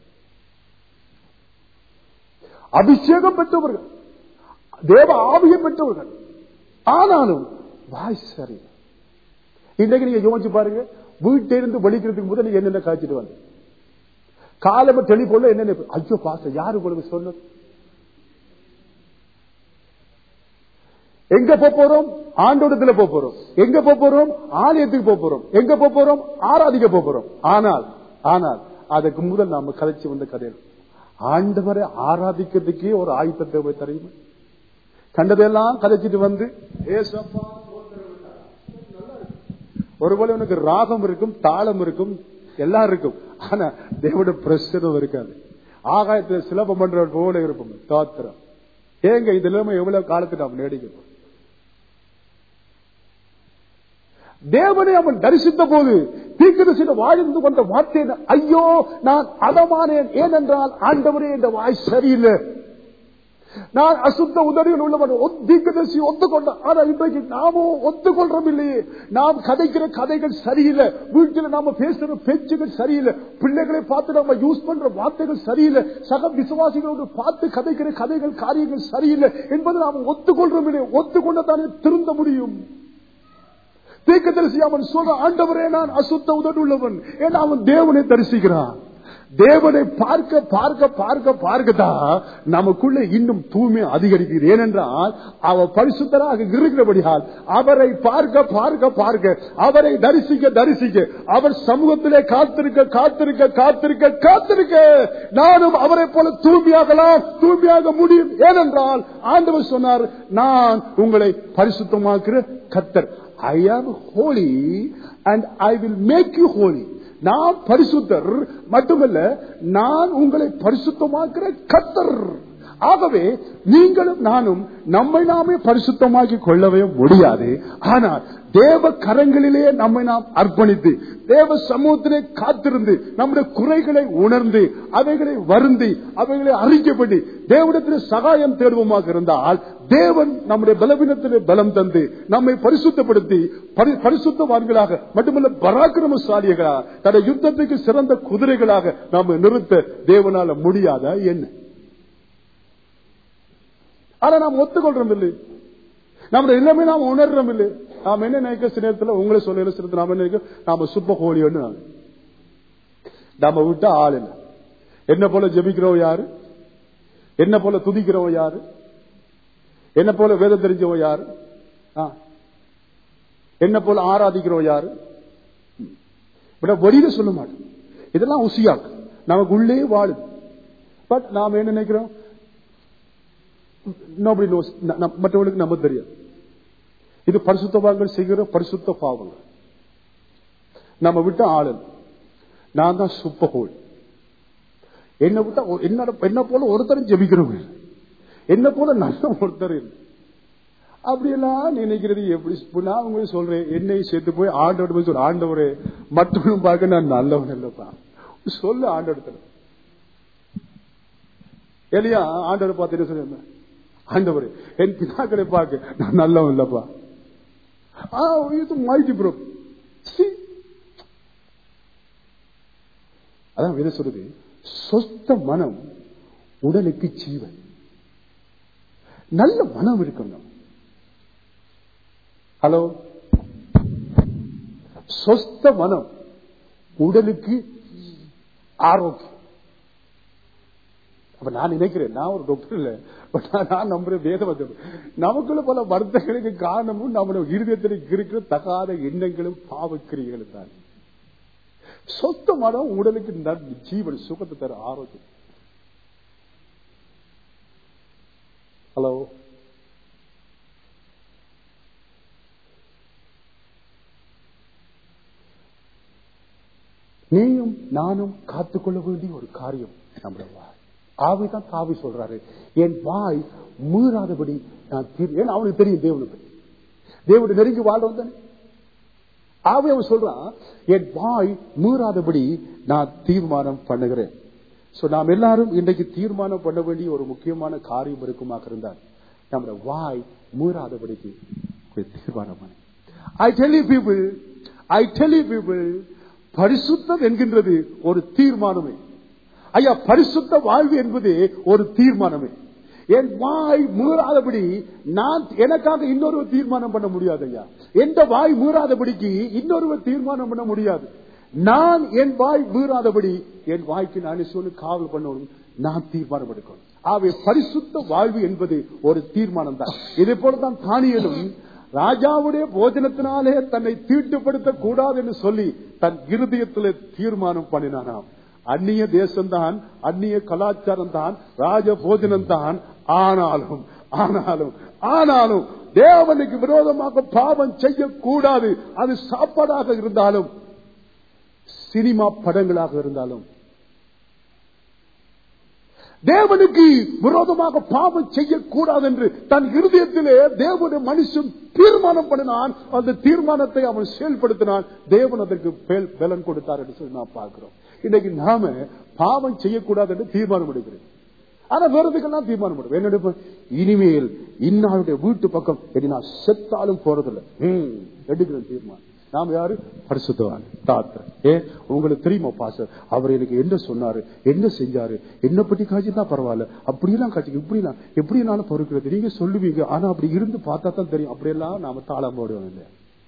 அபிஷேகம் பெற்றவர்கள் தேவ ஆவியை பெற்றவர்கள் ஆனாலும் வாய் சரி இன்றைக்கு நீங்க யோசிச்சு பாருங்க வீட்டிலிருந்து வெளிக்கிறதுக்கு முதல் நீங்க என்னென்ன காய்ச்சிட்டு வந்து காலம தெளிப்போல என்னென்ன ஐயோ பாச யாரு உங்களுக்கு சொன்னது எங்க போப் போறோம் ஆண்டோடத்துல போப் போறோம் எங்க போப் போறோம் ஆலயத்துக்கு போப் போறோம் எங்க போப் போறோம் ஆராதிக்க போப் போறோம் ஆனால் ஆனால் அதுக்கு முதல் நாம கதைச்சு வந்த கதை ஆண்டவரை ஆராதிக்கிறதுக்கே ஒரு ஆயுத்த தேவை தெரியுமா கண்டதெல்லாம் கதைச்சிட்டு வந்து ஏசப்பா ஒருவேளை உனக்கு ராகம் இருக்கும் தாளம் இருக்கும் எல்லாம் இருக்கும் ஆனா தேவோட பிரசனம் இருக்காது ஆகாயத்துல சிலபம் பண்ற போல இருப்போம் தாத்திரம் ஏங்க இது இல்லாம எவ்வளவு காலத்துக்கு நாம் நேடிக்கிறோம் தேவனை அவன் தரிசித்த போது தீர்க்கதரிசியில வாழ்ந்து கொண்ட வார்த்தை ஐயோ நான் அதமானேன் ஏனென்றால் ஆண்டவரே இந்த வாய் சரியில்லை நான் அசுத்த உதவிகள் உள்ளவன் தீர்க்கதரிசி ஒத்துக்கொண்ட ஆனா இன்றைக்கு நாமும் ஒத்துக்கொள்றோம் இல்லையே நாம் கதைக்கிற கதைகள் சரியில்லை வீட்டில் நாம பேசுற பேச்சுகள் சரியில்லை பிள்ளைகளை பார்த்து நம்ம யூஸ் பண்ற வார்த்தைகள் சரியில்லை சக விசுவாசிகளோடு பார்த்து கதைக்கிற கதைகள் காரியங்கள் சரியில்லை என்பதை நாம் ஒத்துக்கொள்றோம் இல்லையே ஒத்துக்கொண்டதானே திருந்த முடியும் தீர்க்கதரிசி அவன் சொல்ற ஆண்டவரே நான் அசுத்த உதடு உள்ளவன் ஏன்னா அவன் தேவனை தரிசிக்கிறான் தேவனை பார்க்க பார்க்க பார்க்க பார்க்கத்தான் நமக்குள்ள இன்னும் தூய்மை அதிகரிக்கிறது ஏனென்றால் அவர் பரிசுத்தராக இருக்கிறபடியால் அவரை பார்க்க பார்க்க பார்க்க அவரை தரிசிக்க தரிசிக்க அவர் சமூகத்திலே காத்திருக்க காத்திருக்க காத்திருக்க காத்திருக்க நானும் அவரை போல தூய்மையாகலாம் தூய்மையாக முடியும் ஏனென்றால் ஆண்டவர் சொன்னார் நான் உங்களை பரிசுத்தமாக்குற கத்தர் I am holy and I will make you holy நான் பரிசுத்தர் மட்டுமல்ல நான் உங்களை பரிசுத்தமாக்குற கத்தர் ஆகவே நீங்களும் நானும் நம்மை நாமே பரிசுத்தமாக்கி கொள்ளவே முடியாது ஆனால் தேவ கரங்களிலே நம்மை நாம் அர்ப்பணித்து தேவ சமூகத்திலே காத்திருந்து நம்முடைய குறைகளை உணர்ந்து அவைகளை வருந்தி அவைகளை அறிக்கப்பட்டு தேவனத்தில் சகாயம் தேடுவோமாக இருந்தால் தேவன் நம்முடைய பலவீனத்திலே பலம் தந்து நம்மை பரிசுத்தப்படுத்தி பரிசுத்தவான்களாக மட்டுமல்ல பராக்கிரமசாலிகளாக தன்னை யுத்தத்துக்கு சிறந்த குதிரைகளாக நாம் நிறுத்த தேவனால முடியாதா என்ன ஆனா நாம் ஒத்துக்கொள்றோம் இல்லை நம்முடைய எல்லாமே நாம் உணர்றோம் இல்லை நாம் என்ன நினைக்க சில நேரத்தில் உங்களை சொல்ல சில நாம நினைக்க நாம சுப்ப கோழியோன்னு நாம விட்டா ஆள் இல்லை என்ன போல ஜெபிக்கிறோம் யாரு என்ன போல துதிக்கிறோம் யாரு என்ன போல வேதம் தெரிஞ்சவன் யாரு என்ன போல ஆராதிக்கிறோம் யாரு வெளியில சொல்ல மாட்டோம் இதெல்லாம் உசியாக்கு நமக்கு உள்ளே வாழுது பட் நாம என்ன நினைக்கிறோம் nobody knows மற்றவர்களுக்கு நம்ம தெரியாது இது பரிசுத்தவான்கள் செய்கிற பரிசுத்த பாவங்கள் நம்ம விட்ட ஆளு நான் தான் சுப்பகோள் என்ன விட்டா என்ன என்ன போல ஒருத்தரும் ஜெபிக்கிறவங்க என்ன போல நல்ல ஒருத்தர் இல்லை அப்படியெல்லாம் நினைக்கிறது எப்படி நான் உங்களுக்கு சொல்றேன் என்னை சேர்த்து போய் ஆண்டோட போய் சொல்ற ஆண்டவரே மற்றவனும் பார்க்க நான் நல்லவன் இல்லப்பா சொல்லு ஆண்டோட எலியா ஆண்டவர் பார்த்து சொல்ல ஆண்டவர் என் பிதாக்களை பார்க்க நான் நல்லவன் இல்லப்பா இது மாய்டி ப்ரோ அதான் என்ன சொல்றது சொஸ்த மனம் உடலுக்கு ஜீவன் நல்ல மனம் இருக்கணும் ஹலோ சொஸ்த மனம் உடலுக்கு ஆரோக்கியம் அப்ப நான் நினைக்கிறேன் நான் ஒரு டாக்டர் இல்ல பட் நான் நம்புறேன் வேத வந்து நமக்குள்ள பல வருத்தங்களுக்கு காரணமும் நம்மளுடைய இருதயத்தில் இருக்கிற தகாத எண்ணங்களும் பாவக்கிரிகளும் தான் சொத்த மனம் உடலுக்கு ஜீவன் சுகத்தை தர ஆரோக்கியம் ஹலோ நீயும் நானும் காத்துக்கொள்ள வேண்டிய ஒரு காரியம் நம்முடைய வாய் ஆவிதான் தாவி சொல்றாரு என் வாய் மீறாதபடி நான் தீர் ஏன்னா அவனுக்கு தெரியும் தேவனுக்கு தேவனுடைய நெருங்கி வாழ் வந்தானே ஆவி அவன் சொல்றான் என் வாய் மீறாதபடி நான் தீர்மானம் பண்ணுகிறேன் சோ நாம் எல்லாரும் இன்றைக்கு தீர்மானம் பண்ண வேண்டிய ஒரு முக்கியமான காரியம் இருக்குமாக இருந்தால் நம்முடைய வாய் மீறாதபடிக்கு ஒரு தீர்மானம் பண்ணு I tell you people I tell you people பரிசுத்தம் என்கின்றது ஒரு தீர்மானமே ஐயா பரிசுத்த வாழ்வு என்பது ஒரு தீர்மானமே என் வாய் மீறாதபடி நான் எனக்காக இன்னொருவர் தீர்மானம் பண்ண முடியாது ஐயா எந்த வாய் மீறாதபடிக்கு இன்னொருவர் தீர்மானம் பண்ண முடியாது நான் என் வாய் மீறாதபடி என் வாய்க்கு நான் சொல்லி காவல் பண்ணணும் நான் தீர்மானம் எடுக்கணும் ஆகவே பரிசுத்த வாழ்வு என்பது ஒரு தீர்மானம் தான் இதே போலதான் தானியலும் ராஜாவுடைய போஜனத்தினாலே தன்னை தீட்டுப்படுத்த கூடாது என்று சொல்லி தன் இருதயத்தில் தீர்மானம் பண்ணினானாம் அந்நிய தேசம்தான் அந்நிய கலாச்சாரம் தான் ராஜ போஜனம் தான் ஆனாலும் ஆனாலும் ஆனாலும் தேவனுக்கு விரோதமாக பாவம் செய்யக்கூடாது அது சாப்பாடாக இருந்தாலும் சினிமா படங்களாக இருந்தாலும் தேவனுக்கு விரோதமாக பாவம் செய்யக்கூடாது என்று தன் இருதயத்திலே தேவனுடைய மனுஷன் தீர்மானம் பண்ணினான் அந்த தீர்மானத்தை அவன் செயல்படுத்தினான் தேவன் அதற்கு பேல் பலன் கொடுத்தார் என்று சொல்லி நாம் பார்க்கிறோம் இன்னைக்கு நாம பாவம் செய்யக்கூடாது என்று தீர்மானம் எடுக்கிறோம் ஆனா வேறதுக்கெல்லாம் தீர்மானம் பண்ணுவோம் என்ன எடுப்போம்? இனிமேல் இன்னாளுடைய வீட்டு பக்கம் இனி நான் செத்தாலும் போறதில்லை ம், எடுக்கிறேன் தீர்மானம் நாம யாரு பரிசுத்தவான் தாத்தர் ஏ உங்களுக்கு தெரியுமா பாசர் அவர் எனக்கு என்ன சொன்னாரு என்ன செஞ்சாரு என்ன பத்தி காட்சிதான் பரவாயில்ல அப்படியெல்லாம் காட்சி இப்படிலாம் எப்படினாலும் பொறுக்கிறது நீங்க சொல்லுவீங்க ஆனா அப்படி இருந்து பார்த்தா தான் தெரியும் அப்படியெல்லாம் நாம தாளம் போடுவோம் இல்லையா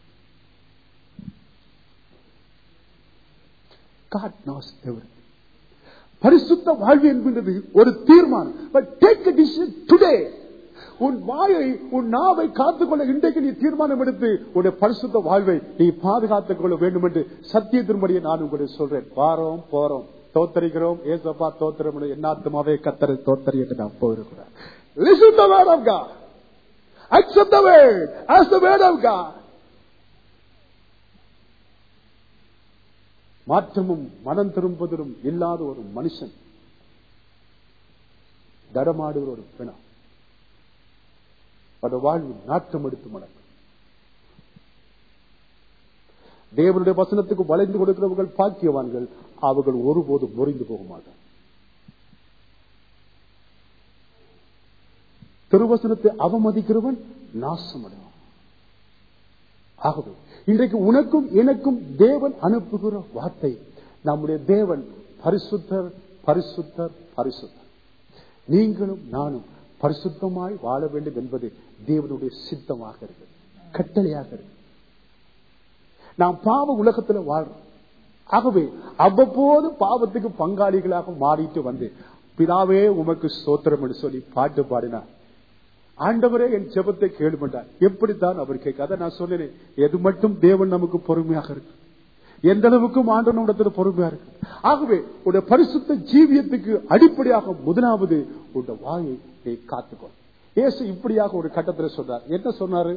God knows everything. பரிசுத்த வாழ்வு என்கின்றது ஒரு தீர்மானம் பட் டேக் டிசிஷன் டுடே உன் வாயை உன் நாவை காத்துக்கொள்ள இன்றைக்கு நீ தீர்மானம் எடுத்து உன்னுடைய பரிசுத்த வாழ்வை நீ பாதுகாத்துக் கொள்ள வேண்டும் என்று சத்தியத்தின்படியே நான் உங்களுக்கு சொல்றேன் வாரோம் போறோம் தோத்தரிக்கிறோம் ஏசப்பா தோத்திரம் என்னாத்துமாவே கத்தரை தோத்தரி என்று நாம் போயிருக்கிறோம் Listen to the word of God. Accept the word as the word of God. மாற்றமும் மனம் திரும்புவதும் இல்லாத ஒரு மனுஷன் தடமாடுகிற ஒரு பிணம் அந்த வாழ்வு நாட்டம் எடுத்து மடக்கும் தேவனுடைய வசனத்துக்கு வளைந்து கொடுக்கிறவர்கள் பாக்கியவான்கள் அவர்கள் ஒருபோதும் முறிந்து போக மாட்டார் திருவசனத்தை அவமதிக்கிறவன் நாசமடைவான் ஆகவே இன்றைக்கு உனக்கும் எனக்கும் தேவன் அனுப்புகிற வார்த்தை நம்முடைய தேவன் பரிசுத்தர் பரிசுத்தர் பரிசுத்தர் நீங்களும் நானும் பரிசுத்தமாய் வாழ வேண்டும் என்பது தேவனுடைய சித்தமாக இருக்கு கட்டளையாக இருக்கு நாம் பாவ உலகத்துல வாழ்றோம் ஆகவே அவ்வப்போது பாவத்துக்கு பங்காளிகளாக மாறிட்டு வந்து பிதாவே உமக்கு ஸ்தோத்திரம் என்று சொல்லி பாட்டு பாடினார் ஆண்டவரே என் ஜெபத்தை கேளுமண்டார் எப்படித்தான் அவர் கேட்க அதை நான் சொன்னேன் எது மட்டும் தேவன் நமக்கு பொறுமையாக இருக்கு எந்த அளவுக்கும் ஆண்டவன் இடத்துல பொறுமையா இருக்கு ஆகவே உடைய பரிசுத்த ஜீவியத்துக்கு அடிப்படையாக முதலாவது உடைய வாயை நீ காத்துக்கோ இயேசு இப்படியாக ஒரு கட்டத்தில் சொன்னார் என்ன சொன்னாரு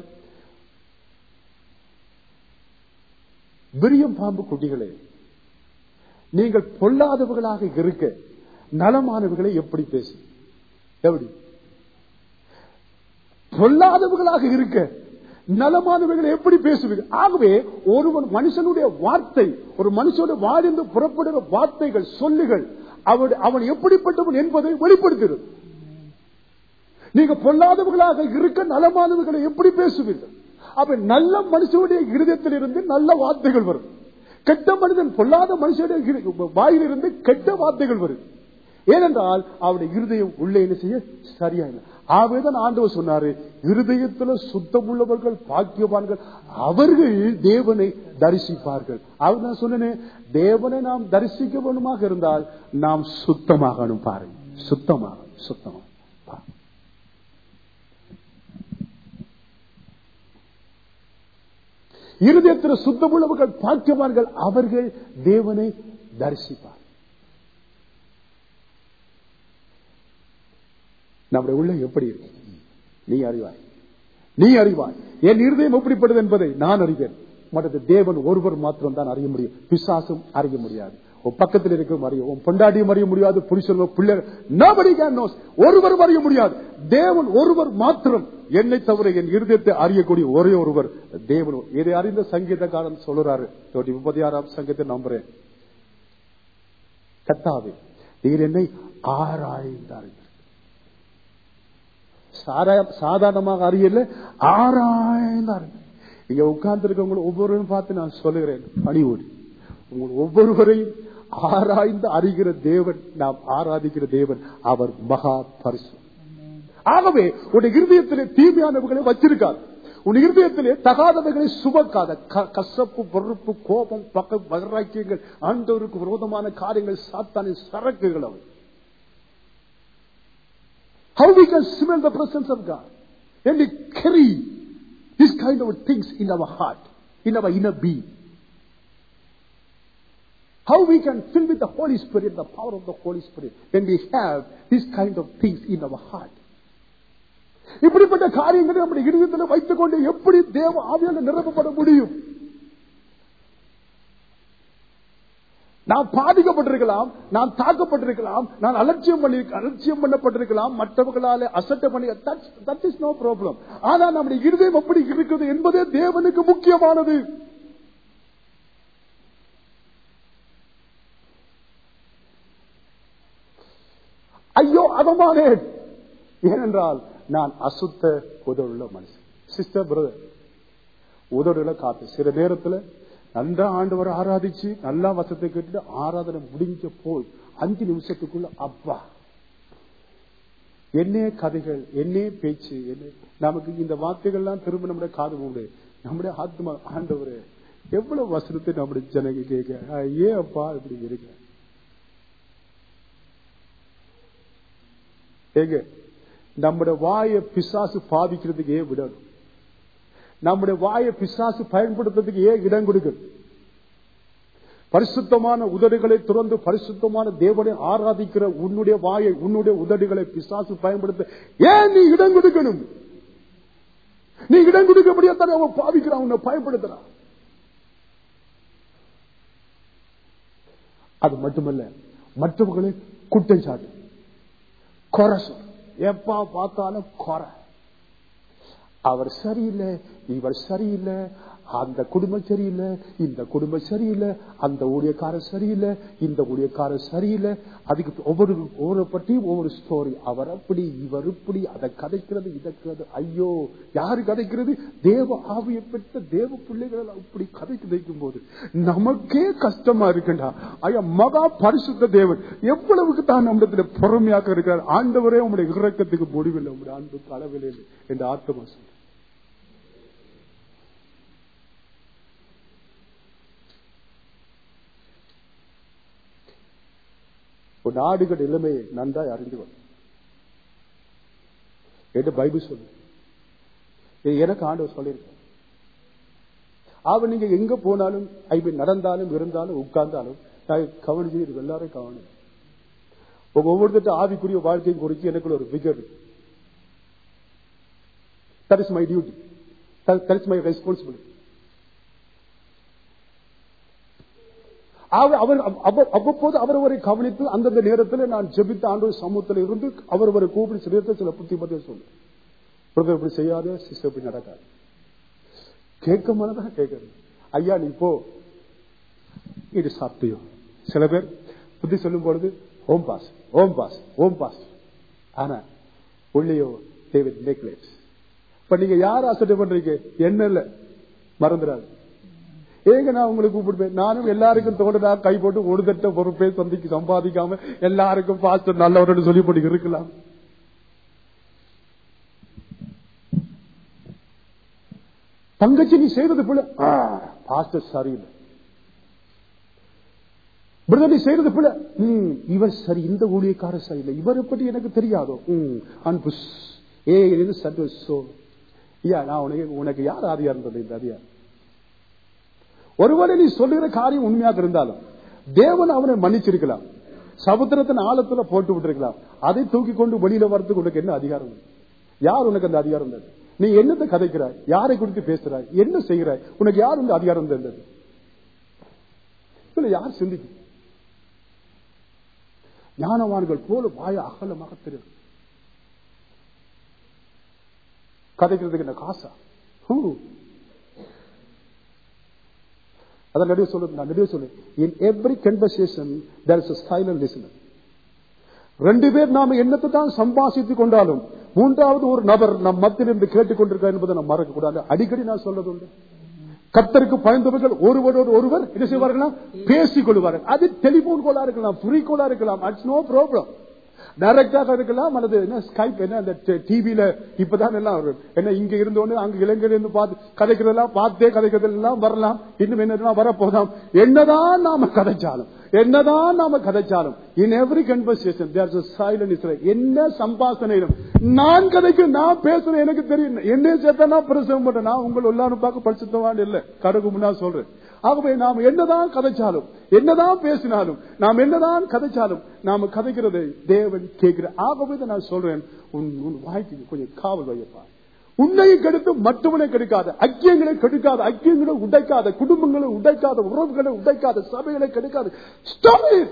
விரியம் பாம்பு குட்டிகளே நீங்கள் பொல்லாதவர்களாக இருக்க நலமானவர்களை எப்படி பேசு எப்படி பொல்லாதவர்களாக இருக்க நலமானவர்களை எப்படி பேசுவீங்க ஆகவே ஒருவன் மனுஷனுடைய வார்த்தை ஒரு மனுஷனுடைய வாழ்ந்து புறப்படுகிற வார்த்தைகள் சொல்லுகள் அவன் அவன் எப்படிப்பட்டவன் என்பதை வெளிப்படுத்துகிறது நீங்க பொல்லாதவர்களாக இருக்க நலமானவர்களை எப்படி பேசுவீர்கள் அப்ப நல்ல மனுஷனுடைய இருதயத்தில் இருந்து நல்ல வார்த்தைகள் வரும் கெட்ட மனிதன் பொல்லாத மனுஷனுடைய இரு- வாயிலிருந்து கெட்ட வார்த்தைகள் வரும் ஏனென்றால் அவருடைய இருதயம் உள்ளே என்ன செய்ய சரியா இல்லை ஆவேதான் ஆண்டவர் சொன்னாரு இருதயத்துல சுத்தமுள்ளவர்கள் பாக்கியவான்கள் அவர்கள் தேவனை தரிசிப்பார்கள் அவர் நான் சொன்னேன் தேவனை நாம் தரிசிக்க வேண்டுமாக இருந்தால் நாம் சுத்தமாகணும் பாருங்க சுத்தமாக சுத்தமாக பாருங்க. இருதயத்தில் சுத்தமுள்ளவர்கள் பாக்கியவான்கள் அவர்கள் தேவனை தரிசிப்பார் நம்முடைய உள்ள எப்படி இருக்கு நீ அறிவாய் நீ அறிவாய் என் இருதயம் எப்படிப்பட்டது என்பதை நான் அறிவேன் மற்றது தேவன் ஒருவர் மாத்திரம் தான் அறிய முடியும் பிசாசும் அறிய முடியாது உன் பக்கத்தில் இருக்கும் அறியும் உன் பொண்டாட்டியும் அறிய முடியாது புருஷன் பிள்ளை nobody can knows ஒருவரும் அறிய முடியாது தேவன் ஒருவர் மாத்திரம் என்னை தவிர என் இருதயத்தை அறியக்கூடிய ஒரே ஒருவர் தேவன் இதை அறிந்த சங்கீதக்காரன் சொல்றாரு தொட்டி முப்பத்தி ஆறாம் சங்கீதத்தை நம்புறேன் கத்தாவே நீர் என்னை ஆராய்ந்தார்கள் சாரா- சாதாரணமாக அறியல ஆராய்ந்தார்கள் இங்க உட்கார்ந்து இருக்கவங்க ஒவ்வொருவரும் பார்த்து நான் சொல்லுகிறேன் பணிவோடு உங்கள் ஒவ்வொருவரையும் ஆராய்ந்து அறிகிற தேவன் நாம் ஆராதிக்கிற தேவன் அவர் மகா பரிசு ஆகவே உன் இருதயத்திலே தீமையானவர்களை வச்சிருக்காது உன் இருதயத்திலே தகாதவைகளை சுமக்காத க- கசப்பு பொறுப்பு கோபம் பக்க வைராக்கியங்கள் ஆண்டவருக்கு விரோதமான காரியங்கள் சாத்தானின் சரக்குகள் அவை How we can smell the presence of God and we carry this kind of things in our heart, in our inner being. How we can fill with the Holy Spirit, the power of the Holy Spirit, when we have this kind of things in our heart. இப்படிப்பட்ட காரியங்களை நம்முடைய இருதயத்தில் வைத்துக் கொண்டு எப்படி தேவ ஆவியால் நிரப்பப்பட முடியும் நான் பாதிக்கப்பட்டிருக்கலாம் நான் தாக்கப்பட்டிருக்கலாம் நான் அலட்சியம் பண்ணி அலட்சியம் பண்ணப்பட்டிருக்கலாம் மற்றவர்களால அசட்ட பண்ணி தட் இஸ் நோ ப்ராப்ளம் ஆனா நம்முடைய இருதயம் எப்படி இருக்கிறது என்பதே தேவனுக்கு முக்கியமானது ஐயோ அதமானேன் ஏனென்றால் நான் அசுத்த உதவுள்ள மனுஷன் சிஸ்டர் பிரதர் உதடுல காத்து சில நேரத்துல நல்லா ஆண்டவர் ஆராதிச்சு நல்லா வசத்தை கேட்டுட்டு ஆராதனை முடிஞ்ச போய் அஞ்சு நிமிஷத்துக்குள்ள அப்பா என்னே கதைகள் என்னே பேச்சு என்ன நமக்கு இந்த வார்த்தைகள்லாம் திரும்ப நம்முடைய காது போடு நம்முடைய ஆத்மா ஆண்டவர் எவ்வளவு வசனத்தை நம்முடைய ஜனங்க கேட்க "ஆ, ஏன் அப்பா இப்படி இருக்க ஏங்க நம்முடைய வாயை பிசாசு பாதிக்கிறதுக்கு ஏன் விடணும் நம்முடைய வாயை பிசாசு பயன்படுத்துறதுக்கு ஏன் இடம் கொடுக்கணும் பரிசுத்தமான உதடுகளை துறந்து பரிசுத்தமான தேவனை ஆராதிக்கிற உன்னுடைய வாயை உன்னுடைய உதடுகளை பிசாசு பயன்படுத்த ஏன் நீ இடம் கொடுக்கணும் நீ இடம் கொடுக்க முடியாத அவன் பாவிக்கிறான் உன்னை பயன்படுத்துறான் அது மட்டுமல்ல மற்றவர்களை குற்றம் சாட்டு குறை சொல் எப்ப பார்த்தாலும் குறை அவர் சரியில்லை இவர் சரியில்லை அந்த குடும்பம் சரியில்லை இந்த குடும்பம் சரியில்லை அந்த ஊழியக்காரர் சரியில்லை இந்த ஊழியக்காரர் சரியில்லை அதுக்கு ஒவ்வொரு ஒவ்வொரு பற்றியும் ஒவ்வொரு ஸ்டோரி அவர் அப்படி இவர் இப்படி அதை கதைக்கிறது இதற்கிறது ஐயோ யாரு கதைக்கிறது தேவ ஆவியை பெற்ற தேவ பிள்ளைகள் அப்படி கதைக்கு வைக்கும் போது நமக்கே கஷ்டமா இருக்குண்டா ஐயா மகா பரிசுத்த தேவன் எவ்வளவுக்கு தான் நம்மிடத்துல பொறுமையாக இருக்கிறார் ஆண்டவரே உங்களுடைய இறக்கத்துக்கு முடிவில்லை உங்களுடைய அன்புக்கு அளவில்லை என்று ஆத்மா சொல்றேன் உன் ஆடுகள் நிலைமையை நன்றாய் அறிந்து கொள் என்று பைபிள் சொல்லு இது எனக்கு ஆண்டவர் சொல்லியிருக்க அவன் நீங்க எங்க போனாலும் ஐபி நடந்தாலும் இருந்தாலும் உட்கார்ந்தாலும் நான் கவனிச்சு இது எல்லாரும் கவனம் உங்க ஒவ்வொருத்த ஆவிக்குரிய வாழ்க்கையும் குறித்து எனக்குள்ள ஒரு விகர் that is my duty that is my responsibility அவர் அவர் அவ- அவ்வப்போது அவரவரை கவனித்து அந்தந்த நேரத்தில் நான் ஜெபித்த ஆண்டு சமூகத்தில் இருந்து அவரவரை கூப்பிடி சில சில புத்தி பத்திய சொல்லு பிரதர் இப்படி செய்யாத சிஸ்டர் இப்படி நடக்காது கேட்க மனதாக கேட்கறது ஐயா நீ போ இது சாப்பிட்டியோ சில பேர் புத்தி சொல்லும் பொழுது ஓம் பாஸ் ஓம் பாஸ் ஓம் பாஸ் ஆனா உள்ளேயோ தேவிட் நெக்லெஸ் இப்ப நீங்க யார் அசட்டை பண்றீங்க என்ன இல்ல மறந்துடாது ஏங்க நான் உங்களுக்கு கூப்பிடுவேன் நானும் எல்லாருக்கும் தோடுதா கை போட்டு ஒரு தட்ட பொறுப்பே சந்திக்கு சம்பாதிக்காம எல்லாருக்கும் பாஸ்டர் நல்லவர்னு சொல்லி போட்டு இருக்கலாம் தங்கச்சி நீ செய்தது போல பாஸ்டர் சரியில்லை பிரதர் நீ செய்யறது போல ம், இவர் சரி இந்த ஊழியக்காரர் சரியில்லை இவரை பற்றி எனக்கு தெரியாதோ ம், அன்பு ஏ இது சட்டு சோ ஐயா நான் உனக்கு உனக்கு யார் ஆதியா இருந்தது இந்த அதிகாரம் ஒருவேளை நீ சொல்லுகிற காரியம் உண்மையாக இருந்தாலும் தேவன் அவனை மன்னிச்சிருக்கலாம் சமுத்திரத்தின் ஆழத்துல போட்டு விட்டிருக்கலாம் அதை தூக்கி கொண்டு வெளியில வரதுக்கு உனக்கு என்ன அதிகாரம் உண்டு? யார் உனக்கு அந்த அதிகாரம் தந்தது நீ என்னத்தை கதைக்கிறாய் யாரை குறித்து பேசுறாய் என்ன செய்கிறாய் உனக்கு யார் இந்த அதிகாரம் தந்தது இதுல யார் சிந்திக்கும் ஞானவான்கள் போல வாய அகலமாக தெரியும் கதைக்கிறதுக்கு என்ன காசா ஹூ. அதான் நடுவே சொல்லு நான் நடுவே சொல்லு in every conversation there is silent listener ரெண்டு பேர் நாம என்னத்தை தான் சம்பாசித்துக் கொண்டாலும் மூன்றாவது ஒரு நபர் நம் மத்தியில் இருந்து கேட்டுக்கொண்டிருக்கார் என்பதை நாம் மறக்க கூடாது அடிக்கடி நான் சொல்றது உண்டு கத்தருக்கு பயந்தவர்கள் ஒருவரோடு ஒருவர் என்ன செய்வார்களா பேசிக் கொள்வார்கள் அது டெலிபோன் கோலா இருக்கலாம் ஃப்ரீ கோலா இருக்கலாம் அட்ஸ் நோ ப்ராப்ளம் டைரக்டாக இருக்கலாம் அல்லது என்ன ஸ்கைப் என்ன அந்த டிவியில இப்பதான் எல்லாம் வரும். என்ன இங்க இருந்தோன்னு அங்க இலங்கையில இருந்து பார்த்து கதைக்கிறதெல்லாம் பார்த்தே கதைக்கிறதெல்லாம் வரலாம் இன்னும் என்ன வரப்போதாம் என்னதான் நாம கதைச்சாலும் என்னதான் நாம கதைச்சாலும் in every conversation there silent என்ன சம்பாசனையிலும் நான் கதைக்க நான் பேசுறேன் எனக்கு தெரியும் என்ன சேர்த்தா நான் பிரசவம் பண்றேன் நான் உங்கள் எல்லாரும் பார்க்க பரிசுத்தவான் இல்ல கடுகு முன்னா சொல்றேன் ஆகவே நாம் என்னதான் கதைச்சாலும் என்னதான் பேசினாலும் நாம் என்னதான் கதைச்சாலும் நாம கதைக்கிறதை தேவன் கேட்கிற ஆகவே தான் நான் சொல்றேன் உன் உன் வாய்க்கு கொஞ்சம் காவல் வையப்பா உன்னையும் கெடுத்து மற்றவனை கெடுக்காத ஐக்கியங்களை கெடுக்காத ஐக்கியங்களை உடைக்காத குடும்பங்களை உடைக்காத உறவுகளை உடைக்காத சபைகளை கெடுக்காத Stop it!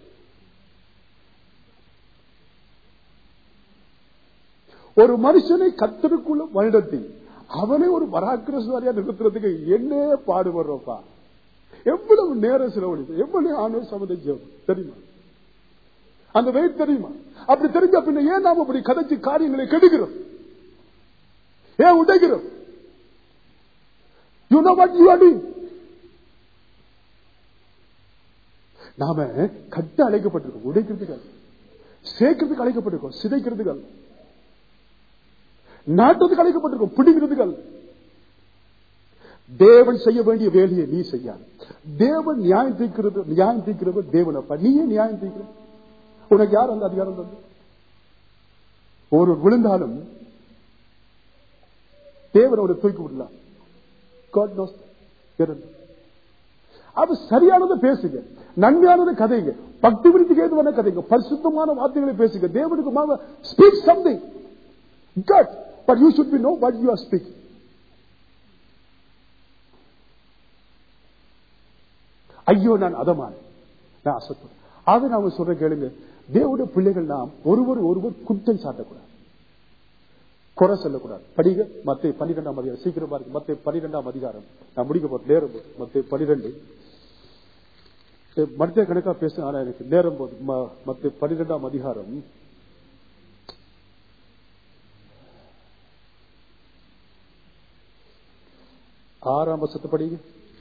ஒரு மனுஷனை கத்தருக்குள்ள வழிநடத்தி அவனை ஒரு பராக்கிரசவாரியா நிறுத்துறதுக்கு என்ன பாடுபடுறோப்பா எவ்வளவு நேரம் செலவழித்து எவ்வளவு ஆண்டு சம்மதிச்சோம் தெரியுமா அந்த வெயிட் தெரியுமா அப்படி தெரிஞ்ச பின்ன ஏன் நாம அப்படி கதைச்சு காரியங்களை கெடுக்கிறோம் ஏன் உடைக்கிறோம் you know what you are doing நாம கட்ட அழைக்கப்பட்டிருக்கோம் உடைக்கிறதுக்கு அல்ல. சேர்க்கிறதுக்கு அழைக்கப்பட்டிருக்கோம் சிதைக்கிறதுக்கு அல்ல. நாட்டுறதுக்கு அழைக்கப்பட்டிருக்கோம் பிடிக்கிறதுக்கு அல்ல. தேவன் செய்ய வேண்டிய வேலையை நீ செய்யாது தேவன் நியாயம் தீர்க்கிறது நியாயம் தீர்க்கிறவர் தேவன் அப்பா நீயே நியாயம் தீர்க்கிற உனக்கு யார் அந்த அதிகாரம் தந்து ஒரு விழுந்தாலும் தேவன் அவரை தூக்கி விடலாம் God knows that. அது சரியானதை பேசுங்க நன்மையானதை கதைங்க பக்தி விருத்திக்கு ஏதுவான கதைங்க பரிசுத்தமான வார்த்தைகளை பேசுங்க தேவனுக்கு speak something good but you should be know what you are speaking ஐயோ நான் அதமான நான் அசத்துறேன் ஆக நாம சொல்ற கேளுங்க தேவனுடைய பிள்ளைகள் நாம் ஒருவர் ஒருவர் குற்றம் சாட்டக்கூடாது குறை சொல்லக்கூடாது படிங்க மத்திய பன்னிரெண்டாம் அதிகாரம் சீக்கிரம் பாருங்க மத்திய பன்னிரெண்டாம் அதிகாரம் நான் முடிக்க போறேன் நேரம் போது மத்திய பன்னிரெண்டு மத்திய கணக்கா பேச ஆனா எனக்கு நேரம் போது ம- மத்திய பன்னிரெண்டாம் அதிகாரம் ஆறாம் வருஷத்தை படிங்க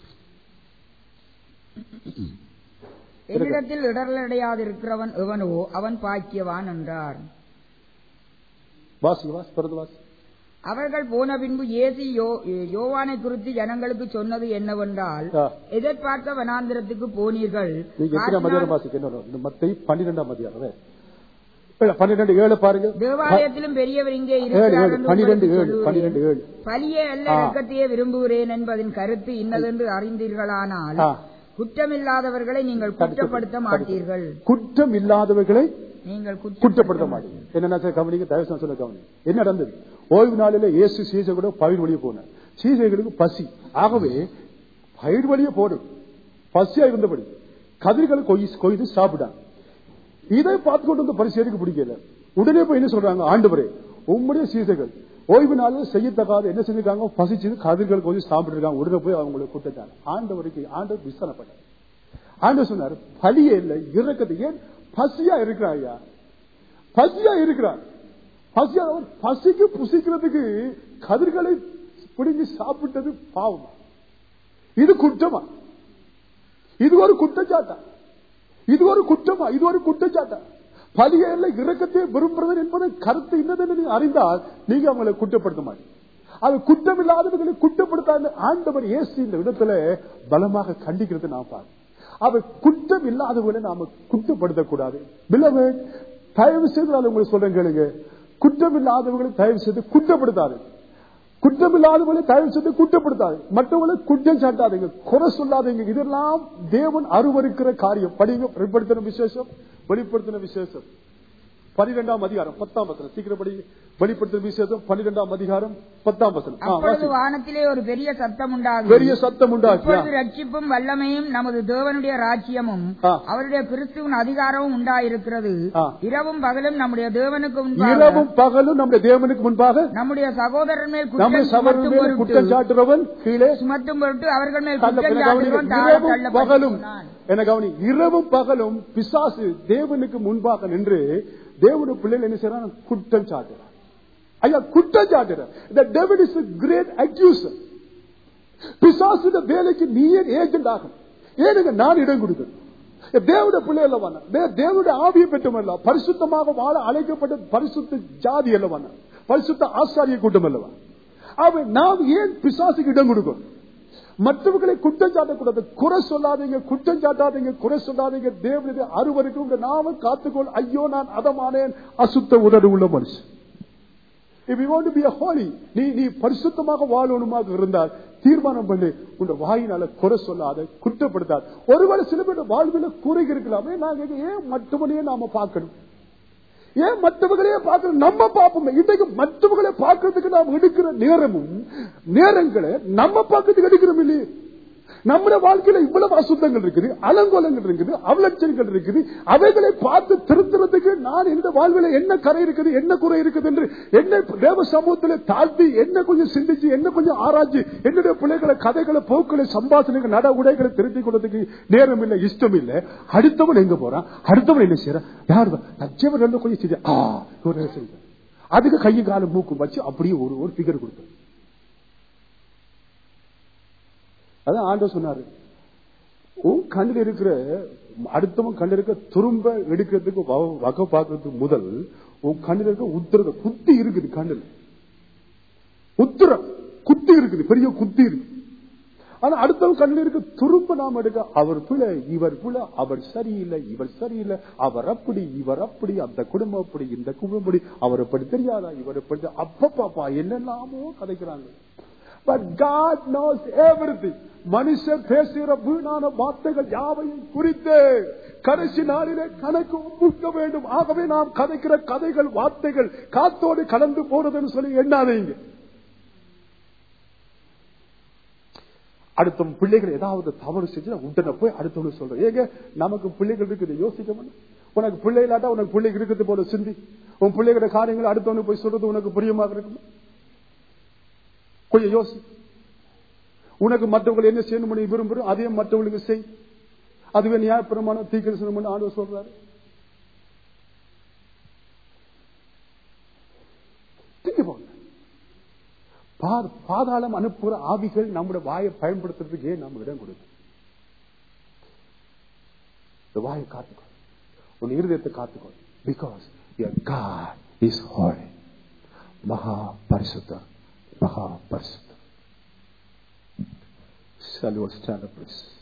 என்னிடத்தில் இடரலடையாதிருக்கிறவன் எவனோ அவன் பாக்கியவான் என்றார் வாசிங்க வாசி பிறந்து வாசி அவர்கள் போன பின்பு இயேசு யோ- யோவானை குறித்து ஜனங்களுக்கு சொன்னது என்னவென்றால் ஆ. எதிர்பார்த்த வனாந்திரத்துக்கு போனீர்கள் நீங்க எத்தனை காற்றினால் அதிகாரம் வாசிக்க இன்னொரு இந்த மத்திய பன்னிரெண்டாம் அதிகாரம் இல்ல, பன்னிரெண்டு ஏழு பாருங்க தேவாலயத்திலும் பெரியவர் இங்கே ஏழு இருக்கிறார் ஏழு என்று பன்னிரெண்டு உங்களுக்கு ஏழு சொல்லுகிறேன். பன்னிரெண்டு ஏழு பலியே அல்ல ஆ. இரக்கத்தையே விரும்புகிறேன் என்பதின் கருத்து இன்னதென்று அறிந்தீர்களானால் ஆ. குற்றமில்லாதவர்களை நீங்கள் குற்றப்படுத்த மாட்டீர்கள் குற்றம் இல்லாதவர்களை நீங்கள் குற்றப்படுத்த மாட்டீங்க என்ன சார் கவனிங்க தயவு செய்து சொல்ல கவனி என்ன நடந்தது ஓய்வு நாளில இயேசு சீசை கூட பயிர் வழியே போனார் சீசைகளுக்கு பசி ஆகவே பயிர் வழியே போடும் பசியா இருந்தபடி கதிர்களை கொய் கொய்து சாப்பிட்டாங்க இதை பார்த்து கொண்டு வந்து பரிசேருக்கு பிடிக்கல உடனே போய் என்ன சொல்றாங்க ஆண்டவரே உம்முடைய சீசைகள் ஓய்வு நாளில் செய்யத்தக்காத என்ன செஞ்சிருக்காங்க பசிச்சு கதிர்கள் கொஞ்சம் சாப்பிட்டு இருக்காங்க உடனே போய் அவங்களை கூட்டாங்க ஆண்டவருக்கு ஆண்டவர் விசாரப்பட்டார் ஆண்டவர் சொன்னார் பலியே இல்லை இறக்கத்தை ஏன் பசியா இருக்கிறான் ஐயா பசியா இருக்கிறான் பசியா அவன் பசிக்கு புசிக்கிறதுக்கு கதிர்களை பிடிங்கி சாப்பிட்டது பாவமா இது குற்றமா இது ஒரு குற்றச்சாட்டா இது ஒரு குற்றமா இது ஒரு குற்றச்சாட்டா பலியல்ல இறக்கத்தை விரும்புறது என்பது கருத்து இன்னதென்று நீங்க அறிந்தால் நீங்க அவங்களை குற்றப்படுத்த மாட்டீங்க அது குற்றம் இல்லாதவர்களை குற்றப்படுத்தாத ஆண்டவர் இயேசு இந்த இடத்துல பலமாக கண்டிக்கிறது நான் பாரு அவர் குற்றம் இல்லாதவர்களை நாம குற்றப்படுத்தக்கூடாது Beloved, தயவு செய்து நான் உங்களுக்கு சொல்றேன் கேளுங்க குற்றம் இல்லாதவர்களை தயவு செய்து குற்றப்படுத்தாது குற்றம் இல்லாதவர்களை தயவு செய்து குற்றப்படுத்தாது மற்றவர்களை குற்றம் சாட்டாதீங்க குறை சொல்லாதீங்க இதெல்லாம் தேவன் அருவருக்கிற காரியம் படிங்க வெளிப்படுத்தின விசேஷம் வெளிப்படுத்தின விசேஷம் பனிரெண்டாம் அதிகாரம் பத்தாம் வசனம் சீக்கிரப்படி வெளிப்படுத்தும் விசேஷம் பன்னிரெண்டாம் அதிகாரம் பத்தாம் வசனம் ஆ, அப்பொழுது வாசி. வானத்திலே ஒரு பெரிய சத்தம் உண்டாகும் பெரிய சத்தம் உண்டாச்சு இப்பொழுது ரட்சிப்பும் வல்லமையும் நமது தேவனுடைய ராஜ்யமும் ஆ. அவருடைய கிறிஸ்துவின் அதிகாரமும் உண்டாயிருக்கிறது ஆ. இரவும் பகலும் நம்முடைய தேவனுக்கு முன்பாக இரவும் பகலும் நம்முடைய தேவனுக்கு முன்பாக நம்முடைய சகோதரன் மேல் நம்முடைய குற்றம் சபரின் சுமத்தும் மேல் குற்றம் பொருட்டு சாட்டுறவன் கீழே சுமத்தும் பொருட்டு அவர்கள் மேல் தள்ள- குற்றம் என்ன கவனிங்க, சாட்டுகிறவன் தாழ இரவும் தள்ளப்பட்டு பகலும் போனான். என்ன கவனி இரவும் பகலும் பிசாசு தேவனுக்கு முன்பாக நின்று தேவனுடைய பிள்ளைகள் என்ன செய்யறான் குற்றம் சாட்டுறான் ஐயா குற்றம் சாட்டுறான் the devil is a great accuser பிசாசுட வேலைக்கு நீயே ஏஜென்ட் ஆகும் ஏனுங்க நான் இடம் கொடுக்கணும் தேவட பிள்ளை அல்லவான தேவனுடைய ஆவியை பெற்றமல்ல பரிசுத்தமாக வாழ அழைக்கப்பட்ட பரிசுத்த ஜாதி அல்லவான பரிசுத்த ஆசாரிய கூட்டம் அல்லவா அவன் நாம் ஏன் பிசாசுக்கு இடம் கொடுக்கணும் மற்றவர்களை குற்றம் சாட்டக்கூடாது குறை சொல்லாதீங்க குற்றம் சாட்டாதீங்க குறை சொல்லாதீங்க தேவனுடைய அறுவருக்கு உங்க நாம காத்துக்கொள் ஐயோ நான் அதமானேன் அசுத்த உதடு உள்ள மனுஷன் If you want to be a holy, நீ நீ பரிசுத்தமாக வாழணுமாக இருந்தால் தீர்மானம் பண்ணு உன் வாயினால குறை சொல்லாத குற்றப்படுத்தாத ஒருவேளை சில பேர் வாழ்வில் குறை இருக்கலாமே நாங்க ஏன் மற்றவனையே நாம பார்க்கணும் ஏன் மற்றவர்களே பார்க்கணும் நம்ம பார்ப்போம் இன்றைக்கு மற்றவர்களை பார்க்கறதுக்கு நாம் எடுக்கிற நேரமும் நேரங்களை நம்ம பார்க்கறதுக்கு எடுக்கிறோம் இல்லையே நம்முடைய வாழ்க்கையில இவ்வளவு அசுத்தங்கள் இருக்குது அலங்கோலங்கள் இருக்குது அவலட்சங்கள் இருக்குது அவைகளை பார்த்து திருத்துறதுக்கு நான் இந்த வாழ்வில என்ன கரை இருக்குது என்ன குறை இருக்குது என்று என்ன தேவ சமூகத்தில் தாழ்த்தி என்ன கொஞ்சம் சிந்திச்சு என்ன கொஞ்சம் ஆராய்ச்சி என்னுடைய பிள்ளைகளை கதைகளை போக்களை சம்பாஷணைகள் நட உடைகளை திருத்திக் கொள்றதுக்கு நேரம் இல்லை இஷ்டம் இல்லை அடுத்தவன் எங்க போறான் அடுத்தவன் என்ன செய்யறான் யார் லட்சம் ரெண்டு கொஞ்சம் செஞ்சு ஆ ஒரு செய்ய அதுக்கு கையும் காலம் மூக்கும் வச்சு அப்படியே ஒரு ஒரு பிகர் கொடுத்தோம் அதான் ஆண்டவர் சொன்னாரு உன் கண்ணில் இருக்கிற அடுத்தவன் கண்ணில் இருக்க துரும்ப எடுக்கிறதுக்கு வ- வகை பார்க்கறதுக்கு முதல் உன் கண்ணில் இருக்க உத்திரத குத்தி இருக்குது கண்ணில் உத்திரம் குத்தி இருக்குது பெரிய குத்தி இருக்கு ஆனா அடுத்தவன் கண்ணில் இருக்க துரும்ப நாம் எடுக்க அவர் பிள்ளை இவர் பிள்ளை அவர் சரியில்லை இவர் சரியில்லை அவர் அப்படி இவர் அப்படி அந்த குடும்பம் அப்படி இந்த குடும்பம் அப்படி அவர் அப்படி தெரியாதா இவர் அப்படி அப்பப்பாப்பா என்னெல்லாமோ கதைக்கிறாங்க பட் காட் நோஸ் எவ்ரிதிங் மனுஷர் பேசுகிற வீணான வார்த்தைகள் யாவையும் குறித்து கடைசி நாளிலே கணக்கு ஒப்புக்க வேண்டும் ஆகவே நாம் கதைக்கிற கதைகள் வார்த்தைகள் காத்தோடு கலந்து போறதுன்னு சொல்லி எண்ணாதீங்க அடுத்த பிள்ளைகள் ஏதாவது தவறு செஞ்சு உடனே போய் அடுத்தவங்க சொல்றேன் ஏங்க நமக்கு பிள்ளைகள் இருக்குது யோசிக்க மாட்டேன் உனக்கு பிள்ளை இல்லாட்டா உனக்கு பிள்ளைகள் இருக்கிறது போல சிந்தி உன் பிள்ளைகளோட காரியங்கள் அடுத்தவனுக்கு போய் சொல்றது உனக்கு பிரியமாக இருக்குமா கொஞ்சம் யோசி உனக்கு மற்றவர்கள் என்ன செய்யணும் நீ விரும்புற அதையும் மற்றவங்களுக்கு செய் அதுவே நியாயப்பிரமாணம் தீக்கிரசனம் ஆண்டவர் சொல்றாரு Think about that. பா- பாதாளம் அனுப்புகிற ஆவிகள் நம்முடைய வாயை பயன்படுத்துறதுக்கு ஏன் நம்ம இடம் கொடுக்கும் இந்த வாயை காத்துக்கோ உன் இருதயத்தை காத்துக்கோ because your God is holy மகா பரிசுத்தர் மகா பரிசுத்தர் Shall we all stand up, please?